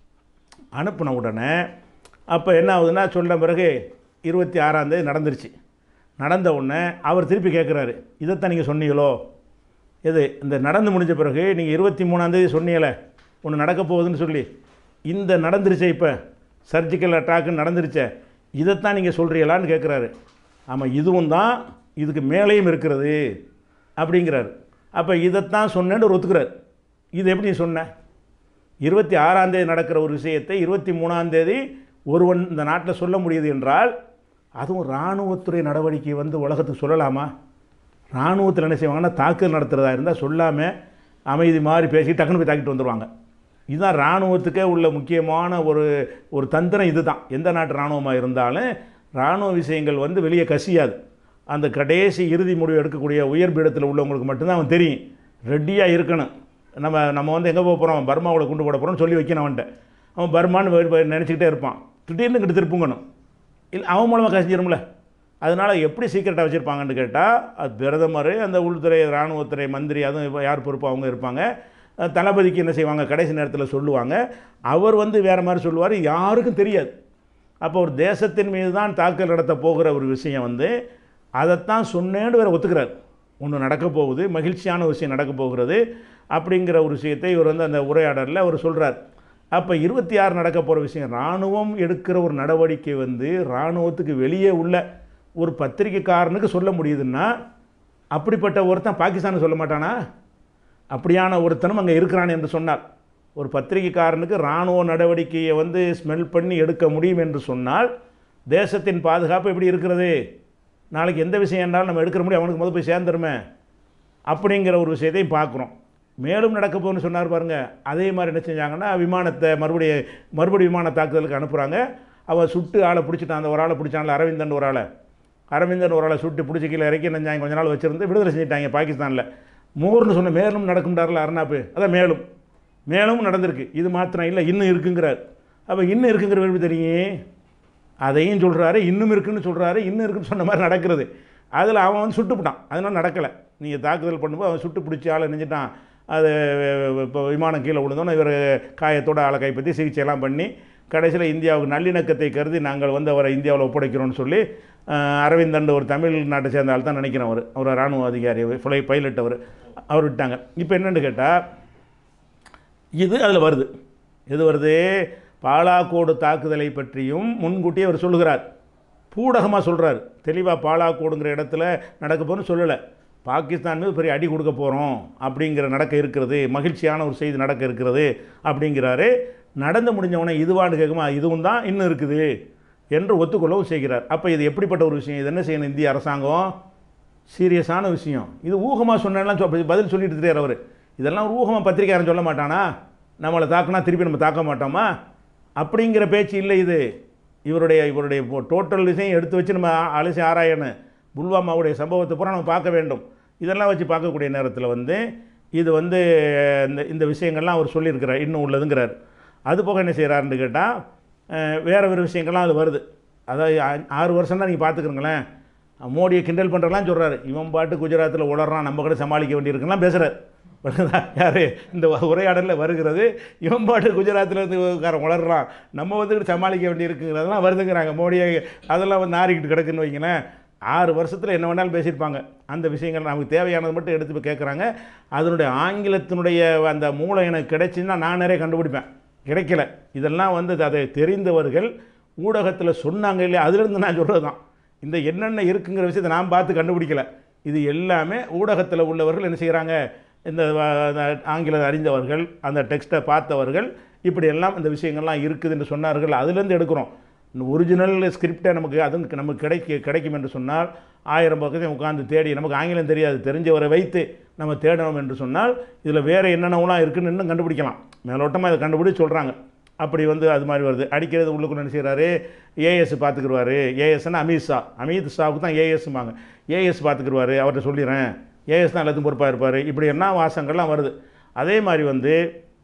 அனுப்பின உடனே அப்போ என்ன ஆகுதுன்னா சொன்ன பிறகு இருபத்தி ஆறாம் தேதி நடந்துருச்சு நடந்த உடனே அவர் திருப்பி கேட்குறாரு இதைத்தான் நீங்கள் சொன்னீங்களோ எது இந்த நடந்து முடிஞ்ச பிறகு நீங்கள் இருபத்தி மூணாந்தேதி சொன்னீங்களே ஒன்று நடக்க போகுதுன்னு சொல்லி இந்த நடந்துருச்சே இப்போ சர்ஜிக்கல் அட்டாக்கு நடந்துருச்சே இதைத்தான் நீங்கள் சொல்கிறீங்களான்னு கேட்குறாரு ஆமாம் இதுவும் தான் இதுக்கு மேலேயும் இருக்கிறது அப்படிங்கிறாரு அப்போ இதைத்தான் சொன்னேன்னு ஒரு ஒத்துக்கிறார் இது எப்படி நீ சொன்ன இருபத்தி ஆறாம் தேதி நடக்கிற ஒரு விஷயத்தை இருபத்தி மூணாம் தேதி ஒருவன் இந்த நாட்டில் சொல்ல முடியுது என்றால் அதுவும் இராணுவத்துறை நடவடிக்கை வந்து உலகத்துக்கு சொல்லலாமா இராணுவத்தில் என்ன செய்வாங்கன்னா தாக்குதல் நடத்துகிறதா இருந்தால் சொல்லாமல் அமைதி மாதிரி பேசி டக்குன்னு போய் தாக்கிட்டு வந்துடுவாங்க இதுதான் இராணுவத்துக்கே உள்ள முக்கியமான ஒரு ஒரு தந்திரம் இதுதான் எந்த நாட்டு இராணுவமாக இருந்தாலும் இராணுவ விஷயங்கள் வந்து வெளியே கசியாது அந்த கடைசி இறுதி முடிவு எடுக்கக்கூடிய உயர் பீடத்தில் உள்ளவங்களுக்கு மட்டும்தான் அவன் தெரியும் ரெடியாக இருக்கணும் நம்ம நம்ம வந்து எங்கே போக போகிறோம் பர்மாவில் கொண்டு போட போகிறோம்னு சொல்லி வைக்கணும் அவன்கிட்ட அவன் பர்மான்னு போய் போய் நினச்சிக்கிட்டே இருப்பான் திடீர்னு இங்கிட்டு திருப்புங்கணும் இல்லை அவன் மூலமாக கசிஞ்சிரும்ல அதனால் எப்படி சீக்கிரட்டாக வச்சுருப்பாங்கன்னு கேட்டால் அது பிரதமர் அந்த உள்துறை இராணுவத்துறை மந்திரி அதுவும் இப்ப யார் பொறுப்பு அவங்க இருப்பாங்க அஹ் தளபதிக்கு என்ன செய்வாங்க கடைசி நேரத்தில் சொல்லுவாங்க அவர் வந்து வேறு மாதிரி சொல்லுவார் யாருக்கும் தெரியாது அப்போ ஒரு தேசத்தின் மீது தான் தாக்கல் நடத்த போகிற ஒரு விஷயம் வந்து அதைத்தான் சொன்னேன்னு வேறு ஒத்துக்கிறார் ஒன்று நடக்க போகுது மகிழ்ச்சியான ஒரு விஷயம் நடக்க போகிறது அப்படிங்கிற ஒரு விஷயத்தை இவர் வந்து அந்த உரையாடலில் அவர் சொல்கிறார் அப்போ இருபத்தி ஆறு நடக்க போகிற விஷயம் இராணுவம் எடுக்கிற ஒரு நடவடிக்கை வந்து இராணுவத்துக்கு வெளியே உள்ள ஒரு பத்திரிக்கைக்காரனுக்கு சொல்ல முடியுதுன்னா அப்படிப்பட்ட ஒருத்தன் பாகிஸ்தானுக்கு சொல்ல மாட்டானா அப்படியான ஒருத்தனும் அங்கே இருக்கிறான் என்று சொன்னார் ஒரு பத்திரிகைக்காரனுக்கு இராணுவ நடவடிக்கையை வந்து ஸ்மெல் பண்ணி எடுக்க முடியும் என்று சொன்னால் தேசத்தின் பாதுகாப்பு எப்படி இருக்கிறது நாளைக்கு எந்த விஷயம் என்றாலும் நம்ம எடுக்கிற முடியும் அவனுக்கு முதல் போய் சேர்ந்துருமே அப்படிங்கிற ஒரு விஷயத்தையும் பார்க்குறோம் மேலும் நடக்க போகுதுன்னு சொன்னார் பாருங்க அதே மாதிரி என்ன செஞ்சாங்கன்னா விமானத்தை மறுபடியும் மறுபடியும் விமான தாக்குதலுக்கு அனுப்புகிறாங்க அவன் சுட்டு ஆளை பிடிச்சிட்டான் அந்த ஒரு ஆளை பிடிச்சான்ல அரவிந்தன் ஒரு ஆளை அரவிந்தன் ஒரு ஆளை சுட்டு பிடிச்சி கீழே இறக்கி நெஞ்சாங்க கொஞ்ச நாள் வச்சுருந்து விடுதலை செஞ்சிட்டாங்க பாகிஸ்தானில் மூர்னு சொன்ன மேலும் நடக்கும்டார்ல அருணாப்பு அதான் மேலும் மேலும் நடந்திருக்கு இது மாத்திரம் இல்லை இன்னும் இருக்குங்கிறார் அப்போ இன்னும் இருக்குங்கிற எப்படி தெரியும் அதையும் சொல்கிறாரு இன்னும் இருக்குன்னு சொல்கிறாரு இன்னும் இருக்குன்னு சொன்ன மாதிரி நடக்கிறது அதில் அவன் வந்து சுட்டுப்பிட்டான் அதனால் நடக்கலை நீங்கள் தாக்குதல் பண்ணும்போது அவன் சுட்டு பிடிச்சி ஆளை நெஞ்சிட்டான் அது இப்போ விமானம் கீழே விழுந்தோன்னே இவர் காயத்தோட ஆளை கைப்பற்றி சிகிச்சையெல்லாம் பண்ணி கடைசியில் இந்தியாவுக்கு நல்லிணக்கத்தை கருதி நாங்கள் வந்து அவரை இந்தியாவில் ஒப்படைக்கிறோம்னு சொல்லி அஹ், அரவிந்தன் ஒரு தமிழ்நாட்டை சேர்ந்த ஆள் தான் நினைக்கிறேன் அவர் அவர் ராணுவ அதிகாரி ஃப்ளை பைலட் அவர் அவர் விட்டாங்க இப்போ என்னென்னு கேட்டால் இது அதில் வருது எது வருது பாலாக்கோடு தாக்குதலை பற்றியும் முன்கூட்டியே அவர் சொல்லுகிறார் பூடகமாக சொல்கிறார் தெளிவாக பாலாக்கோடுங்கிற இடத்துல நடக்க போகிறோன்னு சொல்லலை பாகிஸ்தான் மீது பெரிய அடி கொடுக்க போகிறோம் அப்படிங்கிற நடக்க இருக்கிறது மகிழ்ச்சியான ஒரு செய்தி நடக்க இருக்கிறது அப்படிங்கிறாரு நடந்து முடிஞ்சவொடனே இதுவான்னு கேட்குமா இதுவும் தான் இன்னும் இருக்குது என்று ஒத்துக்கொள்ளவும் செய்கிறார் அப்போ இது எப்படிப்பட்ட ஒரு விஷயம் இது என்ன செய்யணும் இந்திய அரசாங்கம் சீரியஸான விஷயம் இது ஊகமாக சொன்னேன்லாம் சொ- பதில் சொல்லிட்டு தெரியார் அவர் இதெல்லாம் ஒரு ஊகமாக பத்திரிக்கையாரன் சொல்ல மாட்டானா நம்மளை தாக்குனா திருப்பி நம்ம தாக்க மாட்டோமா அப்படிங்கிற பேச்சு இல்லை இது இவருடைய இவருடைய டோட்டல் விஷயம் எடுத்து வச்சு நம்ம அலசி ஆராயணும் புல்வாமாவுடைய சம்பவத்தை பூரா நம்ம பார்க்க வேண்டும் இதெல்லாம் வச்சு பார்க்கக்கூடிய நேரத்தில் வந்து இது வந்து இந்த இந்த விஷயங்கள்லாம் அவர் சொல்லியிருக்கிறார் இன்னும் உள்ளதுங்கிறார் அது போக என்ன செய்கிறாருன்னு கேட்டால் வேறு வேறு விஷயங்கள்லாம் அது வருது அதாவது ஆ- ஆறு வருஷம் தான் நீங்கள் பார்த்துக்கிறங்களேன் மோடியை கிண்டல் பண்ணுறலாம் சொல்கிறாரு இவன் பாட்டு குஜராத்தில் உளறான் நம்ம கூட சமாளிக்க வேண்டியிருக்குலாம் பேசுகிறார் யார் இந்த உரையாடலில் வருகிறது இவன் பாட்டு குஜராத்தில் இருந்து காரன் உளறான் நம்ம வந்து சமாளிக்க வேண்டியிருக்குங்கிறதெல்லாம் வருதுங்கிறாங்க மோடியை அதெல்லாம் வந்து நாரிக்கிட்டு கிடக்குன்னு வைங்களேன் ஆறு வருஷத்தில் என்ன வேணாலும் பேசியிருப்பாங்க அந்த விஷயங்கள் நமக்கு தேவையானது மட்டும் எடுத்து போய் கேட்குறாங்க அதனுடைய ஆங்கிலத்தினுடைய அந்த மூளை எனக்கு கிடைச்சுன்னா நான் நிறைய கண்டுபிடிப்பேன் கிடைக்கல இதெல்லாம் வந்து அதை தெரிந்தவர்கள் ஊடகத்தில் சொன்னாங்க இல்லையா அதுலேருந்து நான் சொல்கிறது தான் இந்த என்னென்ன இருக்குங்கிற விஷயத்தை நான் பார்த்து கண்டுபிடிக்கல இது எல்லாமே ஊடகத்தில் உள்ளவர்கள் என்ன செய்கிறாங்க இந்த வ- அந்த ஆங்கிலம் அறிந்தவர்கள் அந்த டெக்ஸ்ட்டை பார்த்தவர்கள் இப்படி எல்லாம் இந்த விஷயங்கள்லாம் இருக்குது என்று சொன்னார்கள் அதுலேருந்து எடுக்கிறோம் ஒரிஜினல் ஸ்கிரிப்டை நமக்கு அதுவும் நமக்கு கிடைக்க கிடைக்கும் என்று சொன்னால் ஆயிரம் பக்கத்தை உட்காந்து தேடி நமக்கு ஆங்கிலம் தெரியாது தெரிஞ்சவரை வைத்து நம்ம தேடணும் என்று சொன்னால் இதில் வேறு என்னென்னலாம் இருக்குன்னு இன்னும் கண்டுபிடிக்கலாம் மேலோட்டமாக இதை கண்டுபிடிச்சு சொல்கிறாங்க அப்படி வந்து அது மாதிரி வருது அடிக்கிறது உள்ளுக்குள்ள என்ன செய்கிறாரு ஏஎஸ் பார்த்துக்குருவாரு ஏஎஸ்னா அமித் ஷா அமித் ஷாவுக்கு தான் ஏஎஸ்ம்பாங்க ஏஎஸ் பார்த்துக்குருவாரு அவர்கிட்ட சொல்லிடுறேன் ஏஎஸ் தான் எல்லாத்துக்கும் பொறுப்பாக இருப்பார் இப்படி என்ன வாசங்கள்லாம் வருது அதே மாதிரி வந்து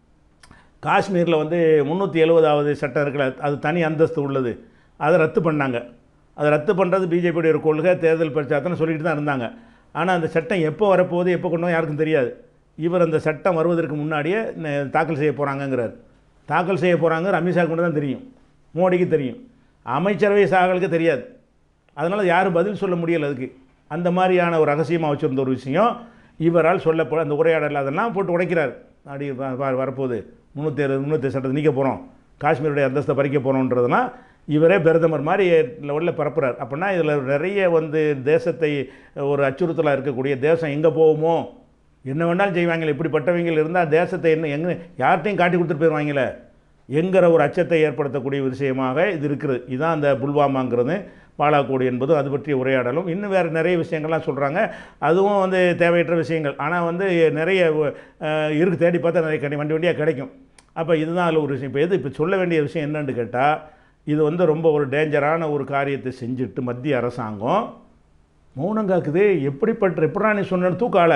காஷ்மீரில் வந்து முந்நூற்றி எழுபதாவது சட்டம் இருக்குல்ல அது தனி அந்தஸ்து உள்ளது அதை ரத்து பண்ணாங்க அதை ரத்து பண்ணுறது பிஜேபியுடைய ஒரு கொள்கை தேர்தல் பிரச்சாரத்தில் சொல்லிட்டு தான் இருந்தாங்க ஆனால் அந்த சட்டம் எப்போ வரப்போகுது எப்போ கொண்டு வந்து யாருக்கும் தெரியாது இவர் அந்த சட்டம் வருவதற்கு முன்னாடியே ந- தாக்கல் செய்ய போகிறாங்கங்கிறார் தாக்கல் செய்ய போகிறாங்க அமித்ஷா கொண்டு தான் தெரியும் மோடிக்கு தெரியும் அமைச்சரவை சாகலுக்கு தெரியாது அதனால் யாரும் பதில் சொல்ல முடியல அதுக்கு அந்த மாதிரியான ஒரு ரகசியமாக வச்சுருந்த ஒரு விஷயம் இவரால் சொல்லப்போ அந்த உரையாடல் அதெல்லாம் போட்டு உடைக்கிறார் அப்படி வ- வ- வரப்போகுது முந்நூற்றி அறுபது முந்நூற்றி சட்டத்தை நீக்க போகிறோம் காஷ்மீருடைய அந்தஸ்தை பறிக்க போகிறோன்றதெல்லாம் இவரே பிரதமர் மாதிரி லெவலில் பரப்புறார் அப்படின்னா இதில் நிறைய வந்து தேசத்தை ஒரு அச்சுறுத்தலாக இருக்கக்கூடிய தேசம் எங்கே போகுமோ என்ன வேணாலும் செய்வாங்களே இப்படிப்பட்டவங்க இருந்தால் தேசத்தை என்ன எங்கே யார்கிட்டையும் காட்டி கொடுத்துட்டு போயிடுவாங்களே என்கிற ஒரு அச்சத்தை ஏற்படுத்தக்கூடிய ஒரு விஷயமாக இது இருக்குது இதுதான் அந்த புல்வாமாங்கிறது பாலாக்கோடு என்பது அது பற்றிய உரையாடலும் இன்னும் வேறு நிறைய விஷயங்கள்லாம் சொல்கிறாங்க அதுவும் வந்து தேவையற்ற விஷயங்கள் ஆனால் வந்து நிறைய அஹ், இருக்கு தேடி பார்த்தா நிறைய கிடை வண்டி வண்டியாக கிடைக்கும் அப்போ இதுதான் அதில் ஒரு விஷயம் இப்போ எது இப்போ சொல்ல வேண்டிய விஷயம் என்னன்னு கேட்டால் இது வந்து ரொம்ப ஒரு டேஞ்சரான ஒரு காரியத்தை செஞ்சுட்டு மத்திய அரசாங்கம் மௌனம் காக்குது எப்படிப்பட்ட எப்படா நீ சொன்ன தூக்கால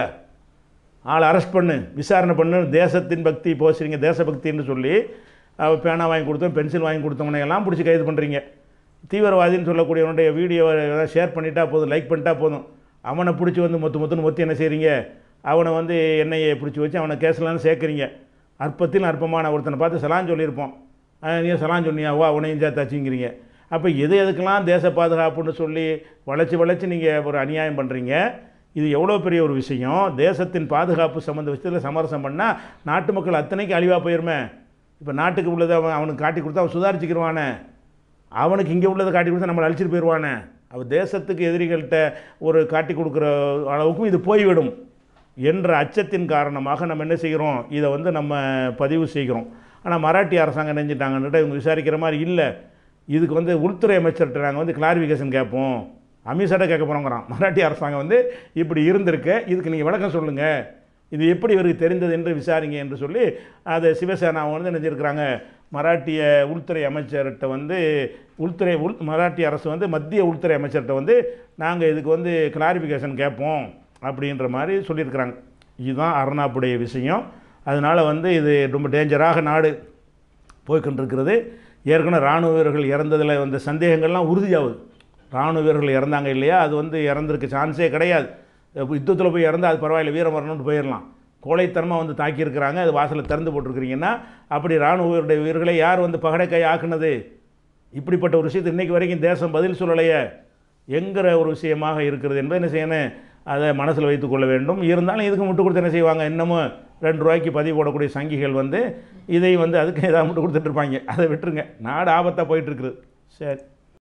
ஆளை அரெஸ்ட் பண்ணு விசாரணை பண்ணு தேசத்தின் பக்தி போசுறீங்க தேசபக்தின்னு சொல்லி அவ பேனா வாங்கி கொடுத்தோம் பென்சில் வாங்கி கொடுத்தவனை எல்லாம் பிடிச்சி கைது பண்ணுறீங்க தீவிரவாதின்னு சொல்லக்கூடியவனுடைய வீடியோவை ஏதாவது ஷேர் பண்ணிட்டா போதும் லைக் பண்ணிட்டா போதும் அவனை பிடிச்சி வந்து மொத்து மொத்துன்னு மொத்தி என்ன செய்கிறீங்க அவனை வந்து எண்ணெயை பிடிச்சி வச்சு அவனை கேஸ்லாம் சேர்க்குறீங்க அற்பத்தில் அற்பமான ஒருத்தனை பார்த்து சலான் சொல்லியிருப்போம் அஹ் நீ சலான் சொன்னியா வா உனையும் சேர்த்தாச்சுங்கிறீங்க அப்போ எது எதுக்கெல்லாம் தேச பாதுகாப்புன்னு சொல்லி வளைச்சி வளைச்சி நீங்கள் ஒரு அநியாயம் பண்ணுறீங்க இது எவ்வளோ பெரிய ஒரு விஷயம் தேசத்தின் பாதுகாப்பு சம்மந்த விஷயத்தில் சமரசம் பண்ணால் நாட்டு மக்கள் அத்தனைக்கு அழிவாக போயிருமே இப்போ நாட்டுக்கு உள்ளதை அவன் அவனுக்கு காட்டி கொடுத்தா அவன் சுதாரிச்சுக்கிருவானே அவனுக்கு இங்கே உள்ளதை காட்டி கொடுத்தா நம்மளை அழிச்சிட்டு போயிடுவானே அவன் தேசத்துக்கு எதிரிகள்கிட்ட ஒரு காட்டி கொடுக்குற அளவுக்கும் இது போய்விடும் என்ற அச்சத்தின் காரணமாக நம்ம என்ன செய்கிறோம் இதை வந்து நம்ம பதிவு செய்கிறோம் ஆனால் மராட்டி அரசாங்கம் நினைஞ்சிட்டாங்கன்னுட்டு இவங்க விசாரிக்கிற மாதிரி இல்லை இதுக்கு வந்து உள்துறை அமைச்சர்கிட்ட நாங்கள் வந்து கிளாரிஃபிகேஷன் கேட்போம் அமித்ஷாட்ட கேட்க போகிறோங்கிறான் மராட்டி அரசாங்கம் வந்து இப்படி இருந்திருக்கு இதுக்கு நீங்கள் விளக்கம் சொல்லுங்கள் இது எப்படி இவருக்கு தெரிந்தது என்று விசாரிங்க என்று சொல்லி அதை சிவசேனா வந்து நினைச்சிருக்கிறாங்க மராட்டிய உள்துறை அமைச்சர்கிட்ட வந்து உள்துறை உள் மராட்டிய அரசு வந்து மத்திய உள்துறை அமைச்சர்கிட்ட வந்து நாங்கள் இதுக்கு வந்து கிளாரிஃபிகேஷன் கேட்போம் அப்படின்ற மாதிரி சொல்லியிருக்கிறாங்க இதுதான் அர்ணாப்புடைய விஷயம் அதனால் வந்து இது ரொம்ப டேஞ்சராக நாடு போய்கொண்டிருக்கிறது ஏற்கனவே இராணுவ வீரர்கள் இறந்ததில் வந்த சந்தேகங்கள்லாம் உறுதியாகுது இராணுவ வீரர்கள் இறந்தாங்க இல்லையா அது வந்து இறந்திருக்க சான்ஸே கிடையாது இப்போ யுத்தத்தில் போய் இறந்தா அது பரவாயில்ல வீரம் வரணும்னு போயிடலாம் கோழைத்தனமாக வந்து தாக்கியிருக்கிறாங்க அது வாசலில் திறந்து போட்டிருக்கிறீங்கன்னா அப்படி இராணுவ வீரர்களை யார் வந்து பகடைக்காய் ஆக்குனது இப்படிப்பட்ட ஒரு விஷயத்தை இன்றைக்கு வரைக்கும் தேசம் பதில் சொல்லலையே என்கிற ஒரு விஷயமாக இருக்கிறது என்பதை என்ன செய்யணும் அதை மனசில் வைத்துக் கொள்ள வேண்டும் இருந்தாலும் இதுக்கு முட்டு கொடுத்து என்ன செய்வாங்க இன்னமும் ரெண்டு ரூபாய்க்கு பதிவு போடக்கூடிய சங்கிகள் வந்து இதை வந்து அதுக்கு ஏதாவது முட்டு கொடுத்துட்டு இருப்பாங்க அதை விட்டுருங்க நாடு ஆபத்தாக போயிட்டு இருக்குது சரி